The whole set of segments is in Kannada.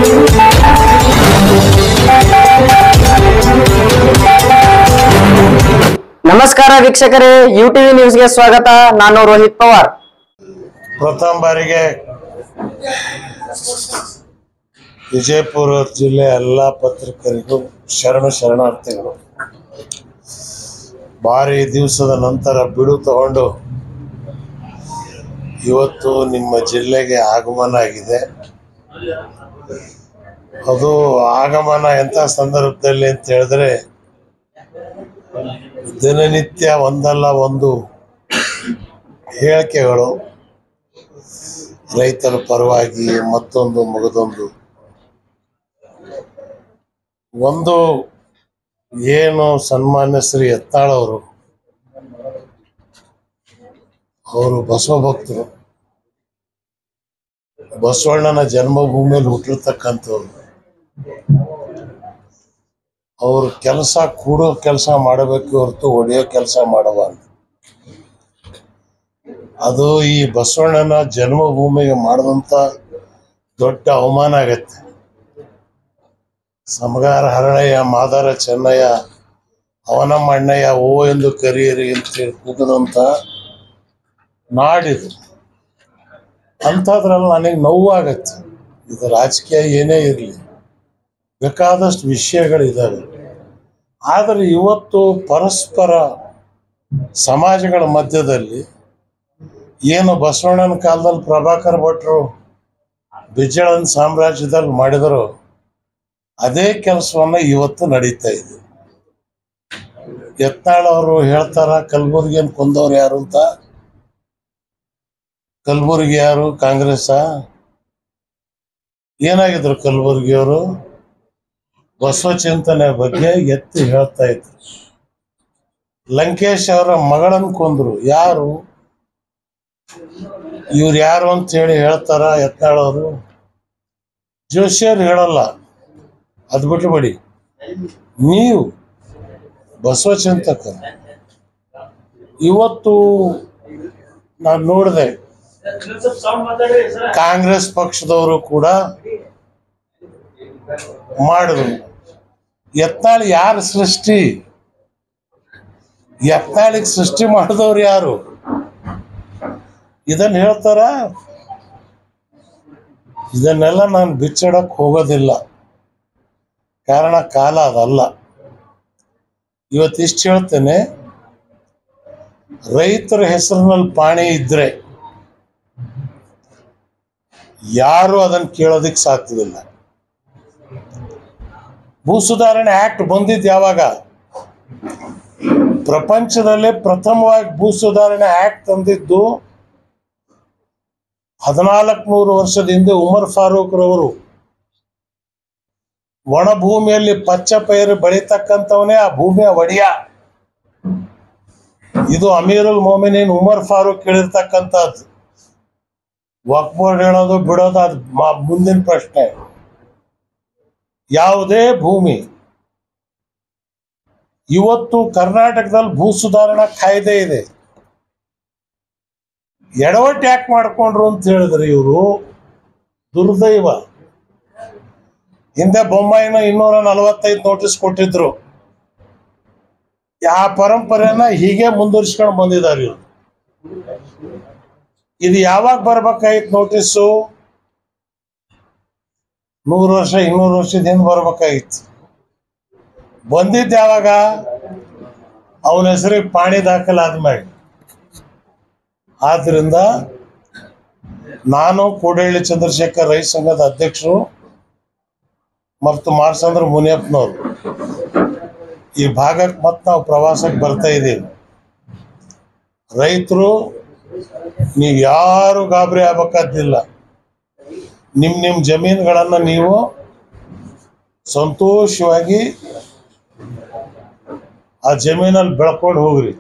ನಮಸ್ಕಾರ ವೀಕ್ಷಕರೇ ಯು ಟಿವಿ ನ್ಯೂಸ್ಗೆ ಸ್ವಾಗತ ನಾನು ರೋಹಿತ್ ಪವಾರ್ ಪ್ರಥಮ ಬಾರಿಗೆ ವಿಜಯಪುರ ಜಿಲ್ಲೆ ಎಲ್ಲ ಪತ್ರಿಕರಿಗೂ ಶರಣ ಶರಣಾರ್ಥಿಗಳು ಭಾರಿ ದಿವಸದ ನಂತರ ಬಿಡು ತಗೊಂಡು ಇವತ್ತು ನಿಮ್ಮ ಜಿಲ್ಲೆಗೆ ಆಗಮನ ಆಗಿದೆ ಅದು ಆಗಮನ ಎಂಥ ಸಂದರ್ಭದಲ್ಲಿ ಅಂತ ಹೇಳಿದ್ರೆ ದಿನನಿತ್ಯ ಒಂದಲ್ಲ ಒಂದು ಹೇಳಿಕೆಗಳು ರೈತರ ಪರವಾಗಿ ಮತ್ತೊಂದು ಮಗದೊಂದು ಒಂದು ಏನು ಸನ್ಮಾನ್ಯ ಶ್ರೀ ಎತ್ತಾಳವರು ಅವರು ಬಸವ ಭಕ್ತರು ಬಸವಣ್ಣನ ಜನ್ಮಭೂಮಿಯಲ್ಲಿ ಹುಟ್ಟಿರ್ತಕ್ಕಂಥವ್ರು ಅವರು ಕೆಲಸ ಕೂಡೋ ಕೆಲಸ ಮಾಡಬೇಕು ಹೊರತು ಹೊಡೆಯೋ ಕೆಲಸ ಮಾಡಬಾರ್ದು ಅದು ಈ ಬಸವಣ್ಣನ ಜನ್ಮಭೂಮಿಗೆ ಮಾಡಿದಂಥ ದೊಡ್ಡ ಅವಮಾನ ಆಗತ್ತೆ ಸಮಗಾರ ಹರಳಯ್ಯ ಮಾದಾರ ಚೆನ್ನಯ್ಯ ಅವನಮ್ಮ ಅಣ್ಣಯ್ಯ ಓ ಎಂದು ಕರಿಯರಿ ಅಂತೇಳಿ ಕೂಗದಂಥ ನಾಡಿದು ಅಂಥದ್ರಲ್ಲಿ ನನಗೆ ನೋವಾಗತ್ತೆ ಇದು ರಾಜಕೀಯ ಏನೇ ಇರಲಿ ಬೇಕಾದಷ್ಟು ವಿಷಯಗಳಿದ್ದಾವೆ ಆದರೆ ಇವತ್ತು ಪರಸ್ಪರ ಸಮಾಜಗಳ ಮಧ್ಯದಲ್ಲಿ ಏನು ಬಸವಣ್ಣನ ಕಾಲದಲ್ಲಿ ಪ್ರಭಾಕರ್ ಭಟ್ರು ಬಿಜ್ಜಳನ ಸಾಮ್ರಾಜ್ಯದಲ್ಲಿ ಮಾಡಿದರು ಅದೇ ಕೆಲಸವನ್ನ ಇವತ್ತು ನಡೀತಾ ಇದೆ ಯತ್ನಾಳ್ ಅವರು ಹೇಳ್ತಾರ ಕಲಬುರ್ಗಿಯನ್ನು ಕೊಂದವ್ರು ಯಾರು ಅಂತ ಕಲಬುರ್ಗಿ ಯಾರು ಕಾಂಗ್ರೆಸ್ ಏನಾಗಿದ್ರು ಕಲಬುರ್ಗಿಯವರು ಬಸವ ಚಿಂತನೆ ಬಗ್ಗೆ ಎತ್ತಿ ಹೇಳ್ತಾ ಇದ್ರು ಲಂಕೇಶ್ ಅವರ ಮಗಳನ್ನ ಕೊಂದ್ರು ಯಾರು ಇವ್ರು ಯಾರು ಅಂತ ಹೇಳಿ ಹೇಳ್ತಾರ ಯತ್ನಾಳವರು ಜೋಶಿಯರ್ ಹೇಳಲ್ಲ ಅದ್ ಬಿಟ್ಟು ಬಿಡಿ ನೀವು ಬಸವ ಚಿಂತಕರು ಇವತ್ತು ನಾನು ನೋಡಿದೆ ಕಾಂಗ್ರೆಸ್ ಪಕ್ಷದವರು ಕೂಡ ಮಾಡಿದ್ರು ಯತ್ನಾಳ್ ಯಾರ ಸೃಷ್ಟಿ ಯತ್ನಾಳಿಗೆ ಸೃಷ್ಟಿ ಮಾಡಿದವ್ರು ಯಾರು ಇದನ್ನ ಹೇಳ್ತಾರ ಇದನ್ನೆಲ್ಲ ನಾನು ಬಿಚ್ಚಿಡಕ್ ಹೋಗೋದಿಲ್ಲ ಕಾರಣ ಕಾಲ ಅದಲ್ಲ ಇವತ್ತಿಷ್ಟು ಹೇಳ್ತೇನೆ ರೈತರ ಹೆಸರಿನಲ್ಲಿ ಪಾಣಿ ಇದ್ರೆ ಯಾರು ಅದನ್ನು ಕೇಳೋದಿಕ್ ಸಾಧ್ಯವಿಲ್ಲ ಭೂ ಸುಧಾರಣೆ ಆಕ್ಟ್ ಬಂದಿದ್ದು ಯಾವಾಗ ಪ್ರಪಂಚದಲ್ಲೇ ಪ್ರಥಮವಾಗಿ ಭೂ ಸುಧಾರಣೆ ಆಕ್ಟ್ ತಂದಿದ್ದು ಹದಿನಾಲ್ಕು ನೂರು ವರ್ಷದ ಹಿಂದೆ ಉಮರ್ ಫಾರೂಕ್ ರವರು ಒಣ ಭೂಮಿಯಲ್ಲಿ ಪಚ್ಚ ಪೈರು ಬೆಳೀತಕ್ಕಂಥವನೇ ಆ ಭೂಮಿಯ ಒಡೆಯ ಇದು ಅಮೀರುಲ್ ಮೊಮಿನಿನ್ ಉಮರ್ ಫಾರೂಕ್ ಹೇಳಿರ್ತಕ್ಕಂಥದ್ದು ವಕ್ಫ್ ಬೋರ್ಡ್ ಹೇಳೋದು ಬಿಡೋದು ಅದು ಮ- ಮುಂದಿನ ಪ್ರಶ್ನೆ ಯಾವುದೇ ಭೂಮಿ ಇವತ್ತು ಕರ್ನಾಟಕದಲ್ಲಿ ಭೂ ಸುಧಾರಣಾ ಕಾಯ್ದೆ ಇದೆ ಎಡವಟ್ಟು ಯಾಕೆ ಮಾಡ್ಕೊಂಡ್ರು ಅಂತ ಹೇಳಿದ್ರೆ ಇವರು ದುರ್ದೈವ ಹಿಂದೆ ಬೊಮ್ಮಾಯಿನ ಇನ್ನೂರ ನಲವತ್ತೈದು ನೋಟಿಸ್ ಕೊಟ್ಟಿದ್ರು ಆ ಪರಂಪರೆಯನ್ನ ಹೀಗೆ ಮುಂದುವರಿಸ್ಕೊಂಡು ಬಂದಿದ್ದಾರೆ ಇವರು ಇದು ಯಾವಾಗ ಬರ್ಬೇಕಾಗಿತ್ತು ನೋಟಿಸ್ಸು ನೂರು ವರ್ಷ ಇನ್ನೂರು ವರ್ಷದ ಹಿಂದೆ ಬರ್ಬೇಕಾಗಿತ್ತು ಬಂದಿದ್ದು ಯಾವಾಗ ಅವನ ಹೆಸರಿಗೆ ಪಾಣಿ ದಾಖಲಾದ್ಮೇಲೆ ಆದ್ರಿಂದ ನಾನು ಕೋಡಹಳ್ಳಿ ಚಂದ್ರಶೇಖರ್ ರೈತ ಸಂಘದ ಅಧ್ಯಕ್ಷರು ಮತ್ತು ಮಾರ್ಸಂದ್ರ ಮುನಿಯಪ್ಪನವರು ಈ ಭಾಗಕ್ಕೆ ಮತ್ತೆ ನಾವು ಪ್ರವಾಸಕ್ಕೆ ಬರ್ತಾ ಇದ್ದೀವಿ ರೈತರು ನೀವು ಯಾರು ಗಾಬರಿ ಆಗ್ಬೇಕಾದಿಲ್ಲ ನಿಮ್ಮ ನಿಮ್ಮ ಜಮೀನುಗಳನ್ನು ನೀವು ಸಂತೋಷವಾಗಿ ಆ ಜಮೀನಲ್ಲಿ ಬೆಳ್ಕೊಂಡು ಹೋಗ್ರಿ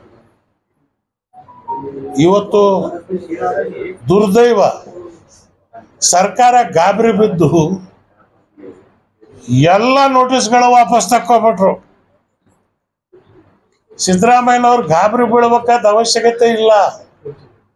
ಇವತ್ತು ದುರ್ದೈವ ಸರ್ಕಾರ ಗಾಬರಿ ಬಿದ್ದು ಎಲ್ಲ ನೋಟಿಸ್ಗಳ ವಾಪಸ್ ತಕ್ಕೊಬಿಟ್ರು ಸಿದ್ದರಾಮಯ್ಯನವ್ರು ಗಾಬರಿ ಬೀಳ್ಬೇಕಾದ ಅವಶ್ಯಕತೆ ಇಲ್ಲ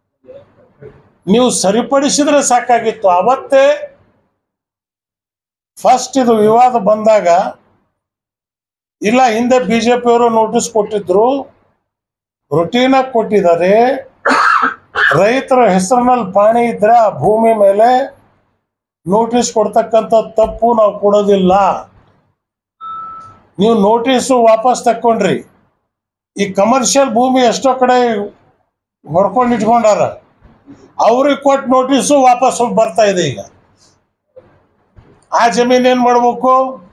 ನೀವು ಸರಿಪಡಿಸಿದ್ರೆ ಸಾಕಾಗಿತ್ತು ಅವತ್ತೇ ಫಸ್ಟ್ ಇದು ವಿವಾದ ಬಂದಾಗ ಇಲ್ಲ ಹಿಂದೆ ಬಿಜೆಪಿ ಅವರು ನೋಟಿಸ್ ಕೊಟ್ಟಿದ್ರು ರೊಟೀನಾಗಿ ಕೊಟ್ಟಿದ್ದಾರೆ ರೈತರ ಹೆಸರಿನಲ್ಲಿ ಪಾಣಿ ಇದ್ರೆ ಆ ಭೂಮಿ ಮೇಲೆ ನೋಟಿಸ್ ಕೊಡ್ತಕ್ಕಂಥ ತಪ್ಪು ನಾವು ಕೊಡೋದಿಲ್ಲ ನೀವು ನೋಟಿಸು ವಾಪಸ್ ತಕ್ಕೊಂಡ್ರಿ ಈ ಕಮರ್ಷಿಯಲ್ ಭೂಮಿ ಎಷ್ಟೋ ಕಡೆ ಹೊಡ್ಕೊಂಡು ಇಟ್ಕೊಂಡಾರ ಅವ್ರಿಗೆ ಕೊಟ್ಟು ನೋಟಿಸು ವಾಪಸ್ ಹೋಗಿ ಬರ್ತಾ ಇದೆ ಈಗ ಆ ಜಮೀನ್ ಏನ್ ಮಾಡ್ಬೇಕು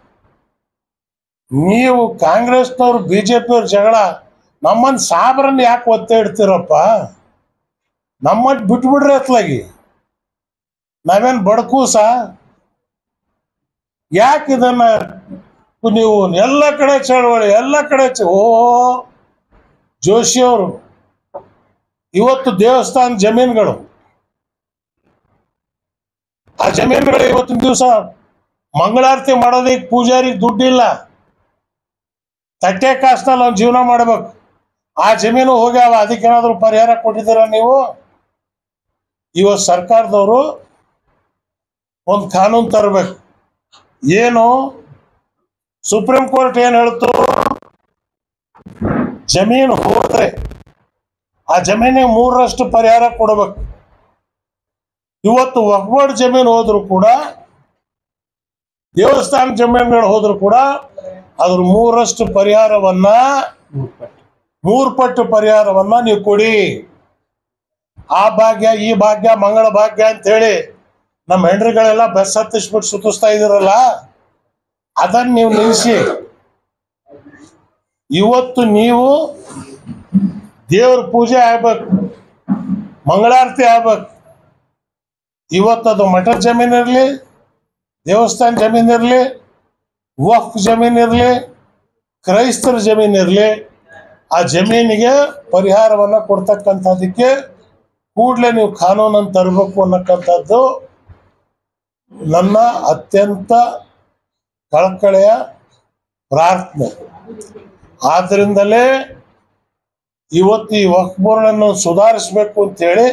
ನೀವು ಕಾಂಗ್ರೆಸ್ನವ್ರು ಬಿಜೆಪಿಯವ್ರ ಜಗಳ ನಮ್ಮನ್ ಸಾಬ್ರನ್ನ ಯಾಕೆ ಒತ್ತೆ ಇಡ್ತೀರಪ್ಪ ನಮ್ಮಟ್ ಬಿಟ್ಬಿಡ್ರಿ ಅತ್ಲಾಗಿ ನಾವೇನ್ ಬಡ್ಕೂಸ ಯಾಕೆ ಇದನ್ನ ನೀವು ಎಲ್ಲ ಕಡೆ ಚಳವಳಿ ಎಲ್ಲ ಕಡೆ ಚ- ಓ ಜೋಶಿ ಅವರು ಇವತ್ತು ದೇವಸ್ಥಾನ ಜಮೀನುಗಳು ಆ ಜಮೀನುಗಳು ಇವತ್ತಿನ ದಿವಸ ಮಂಗಳಾರತಿ ಮಾಡೋದಕ್ಕೆ ಪೂಜಾರಿಗೆ ದುಡ್ಡಿಲ್ಲ ತಟ್ಟೆ ಕಾಸ್ನಲ್ಲಿ ಅವ್ನು ಜೀವನ ಮಾಡ್ಬೇಕು ಆ ಜಮೀನು ಹೋಗ್ಯಾವ ಅದಕ್ಕೇನಾದ್ರೂ ಪರಿಹಾರ ಕೊಟ್ಟಿದ್ದೀರ ನೀವು ಇವತ್ತು ಸರ್ಕಾರದವರು ಒಂದು ಕಾನೂನು ತರಬೇಕು ಏನು ಸುಪ್ರೀಂ ಕೋರ್ಟ್ ಏನು ಹೇಳ್ತು ಜಮೀನು ಹೋದ್ರೆ ಆ ಜಮೀನಿಗೆ ಮೂರರಷ್ಟು ಪರಿಹಾರ ಕೊಡಬೇಕು ಇವತ್ತು ವಕ್ಬೋರ್ಡ್ ಜಮೀನು ಹೋದ್ರು ಕೂಡ ದೇವಸ್ಥಾನ ಜಮೀನುಗಳು ಹೋದ್ರು ಕೂಡ ಅದ್ರ ಮೂರಷ್ಟು ಪರಿಹಾರವನ್ನ ಮೂರು ಪಟ್ಟು ಪರಿಹಾರವನ್ನ ನೀವು ಕೊಡಿ ಆ ಭಾಗ್ಯ ಈ ಭಾಗ್ಯ ಮಂಗಳ ಭಾಗ್ಯ ಅಂತ ಹೇಳಿ ನಮ್ಮ ಹೆಂಡ್ರಿಗಳೆಲ್ಲ ಬಸ್ ಹತ್ತಿಸ್ಬಿಟ್ಟು ಸುತ್ತಿಸ್ತಾ ಇದ್ದೀರಲ್ಲ ಅದನ್ನ ನೀವು ನಿಲ್ಲಿಸಿ ಇವತ್ತು ನೀವು ದೇವ್ರ ಪೂಜೆ ಆಗ್ಬೇಕು ಮಂಗಳಾರತಿ ಆಗ್ಬೇಕು ಇವತ್ತು ಅದು ಮಠದ ಜಮೀನ್ ಇರಲಿ ದೇವಸ್ಥಾನ ಜಮೀನ್ ಇರಲಿ ವಫ್ ಜಮೀನ್ ಇರಲಿ ಕ್ರೈಸ್ತರ ಜಮೀನ್ ಇರಲಿ ಆ ಜಮೀನಿಗೆ ಪರಿಹಾರವನ್ನ ಕೊಡ್ತಕ್ಕಂಥದ್ದಕ್ಕೆ ಕೂಡಲೇ ನೀವು ಕಾನೂನನ್ನು ತರಬೇಕು ಅನ್ನಕ್ಕಂಥದ್ದು ನನ್ನ ಅತ್ಯಂತ ಕಳಕಳೆಯ ಪ್ರಾರ್ಥನೆ ಆದ್ರಿಂದಲೇ ಇವತ್ತು ಈ ವಕ್ಫ್ ಬೋರ್ಡನ್ನು ಸುಧಾರಿಸಬೇಕು ಅಂತೇಳಿ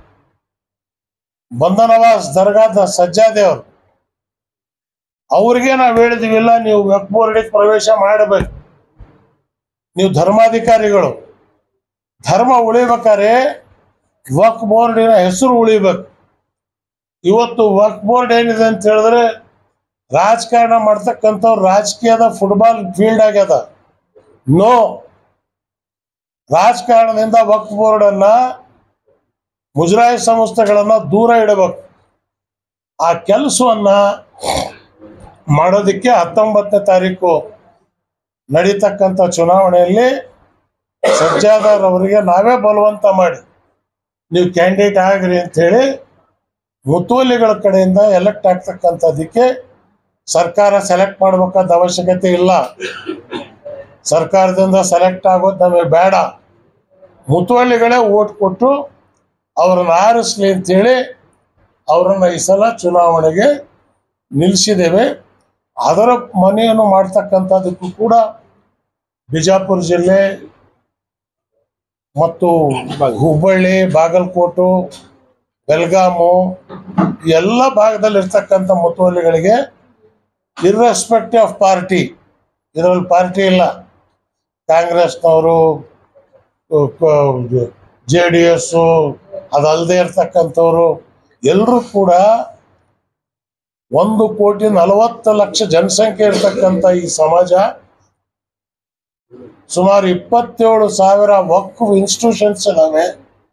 ಬಂಧನವಾಸ್ ದರ್ಗಾದ ಸಜ್ಜಾದೇವರು ಅವ್ರಿಗೆ ನಾವು ಹೇಳಿದಿವಿಲ್ಲ ನೀವು ವಕ್ಫ್ ಬೋರ್ಡಿಗೆ ಪ್ರವೇಶ ಮಾಡಬೇಕು ನೀವು ಧರ್ಮಾಧಿಕಾರಿಗಳು ಧರ್ಮ ಉಳಿಬೇಕಾದ್ರೆ ವಕ್ಫ್ ಬೋರ್ಡಿನ ಹೆಸರು ಉಳಿಬೇಕು ಇವತ್ತು ವಕ್ಫ್ ಬೋರ್ಡ್ ಏನಿದೆ ಅಂತ ಹೇಳಿದ್ರೆ ರಾಜಕಾರಣ ಮಾಡ್ತಕ್ಕಂಥವ್ರು ರಾಜಕೀಯದ ಫುಟ್ಬಾಲ್ ಫೀಲ್ಡ್ ಆಗ್ಯದ ನೋ ರಾಜಕಾರಣದಿಂದ ವಕ್ಫ್ ಬೋರ್ಡ್ ಅನ್ನ ಮುಜರಾಯಿ ಸಂಸ್ಥೆಗಳನ್ನ ದೂರ ಇಡಬೇಕು ಆ ಕೆಲಸವನ್ನ ಮಾಡೋದಕ್ಕೆ ಹತ್ತೊಂಬತ್ತನೇ ತಾರೀಕು ನಡೀತಕ್ಕಂಥ ಚುನಾವಣೆಯಲ್ಲಿ ಸಜ್ಜಾದರ್ ಅವರಿಗೆ ನಾವೇ ಬಲವಂತ ಮಾಡಿ ನೀವು ಕ್ಯಾಂಡಿಡೇಟ್ ಆಗ್ರಿ ಅಂತ ಹೇಳಿ ಮುತುವಲಿಗಳ ಕಡೆಯಿಂದ ಎಲೆಕ್ಟ್ ಆಗ್ತಕ್ಕಂಥದ್ದಕ್ಕೆ ಸರ್ಕಾರ ಸೆಲೆಕ್ಟ್ ಮಾಡ್ಬೇಕಾದ ಅವಶ್ಯಕತೆ ಇಲ್ಲ ಸರ್ಕಾರದಿಂದ ಸೆಲೆಕ್ಟ್ ಆಗೋದು ನಮಗೆ ಬೇಡ ಮುತುವಳ್ಳಿಗಳೇ ಓಟ್ ಕೊಟ್ಟು ಅವರನ್ನು ಆರಿಸ್ಲಿ ಅಂತೇಳಿ ಅವರನ್ನು ಈ ಸಲ ಚುನಾವಣೆಗೆ ನಿಲ್ಲಿಸಿದ್ದೇವೆ ಅದರ ಮನೆಯನ್ನು ಮಾಡ್ತಕ್ಕಂಥದ್ದಕ್ಕೂ ಕೂಡ ಬಿಜಾಪುರ ಜಿಲ್ಲೆ ಮತ್ತು ಹುಬ್ಬಳ್ಳಿ ಬಾಗಲಕೋಟು ಬೆಲ್ಗಾಮು ಈ ಎಲ್ಲ ಭಾಗದಲ್ಲಿ ಇರ್ತಕ್ಕಂಥ ಮುತುವಲ್ಲಿಗಳಿಗೆ ಇರ್ರೆಸ್ಪೆಕ್ಟಿವ್ ಆಫ್ ಪಾರ್ಟಿ ಇದರಲ್ಲಿ ಪಾರ್ಟಿ ಇಲ್ಲ ಕಾಂಗ್ರೆಸ್ನವರು ಜೆ ಡಿ ಎಸ್ಸು ಅದಲ್ಲದೆ ಇರ್ತಕ್ಕಂಥವ್ರು ಎಲ್ಲರೂ ಕೂಡ ಒಂದು ಕೋಟಿ ನಲವತ್ತು ಲಕ್ಷ ಜನಸಂಖ್ಯೆ ಇರ್ತಕ್ಕಂಥ ಈ ಸಮಾಜ ಸುಮಾರು ಇಪ್ಪತ್ತೇಳು ಸಾವಿರ ವಕ್ಫ್ ಇನ್ಸ್ಟಿಟ್ಯೂಷನ್ಸ್ ಇದಾವೆ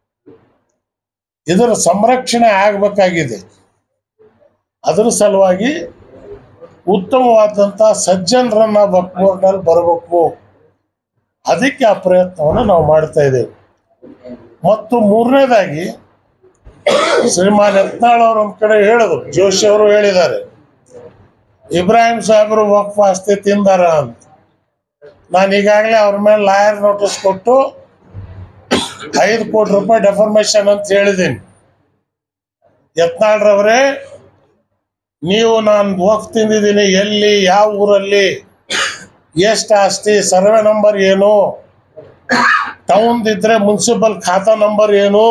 ಇದರ ಸಂರಕ್ಷಣೆ ಆಗಬೇಕಾಗಿದೆ ಅದರ ಸಲುವಾಗಿ ಉತ್ತಮವಾದಂಥ ಸಜ್ಜನರನ್ನ ವಕ್ಫ್ ಬೋರ್ಡ್ನಲ್ಲಿ ಬರಬೇಕು ಅದಕ್ಕೆ ಆ ಪ್ರಯತ್ನವನ್ನು ನಾವು ಮಾಡ್ತಾ ಇದ್ದೇವೆ ಮತ್ತು ಮೂರನೇದಾಗಿ ಶ್ರೀಮಾನ್ ಯತ್ನಾಳ್ ಅವರು ಒಂದ್ ಕಡೆ ಹೇಳಿದ್ರು ಜೋಶಿ ಅವರು ಹೇಳಿದ್ದಾರೆ ಇಬ್ರಾಹಿಂ ಸಾಹೇಬರು ವಕ್ಫ್ ಆಸ್ತಿ ತಿಂದಾರ ಅಂತ ನಾನು ಈಗಾಗಲೇ ಅವ್ರ ಮೇಲೆ ಲಾಯರ್ ನೋಟಿಸ್ ಕೊಟ್ಟು ಐದು ಕೋಟಿ ರೂಪಾಯಿ ಡೆಫರ್ಮೇಶನ್ ಅಂತ ಹೇಳಿದ್ದೀನಿ ಯತ್ನಾಳ್ರವರೇ ನೀವು ನಾನು ವಕ್ಫ್ ತಿಂದಿದ್ದೀನಿ ಎಲ್ಲಿ ಯಾವ ಊರಲ್ಲಿ ಎಷ್ಟು ಆಸ್ತಿ ಸರ್ವೆ ನಂಬರ್ ಏನು ಟೌನ್ ಇದ್ರೆ ಮುನ್ಸಿಪಲ್ ಖಾತಾ ನಂಬರ್ ಏನು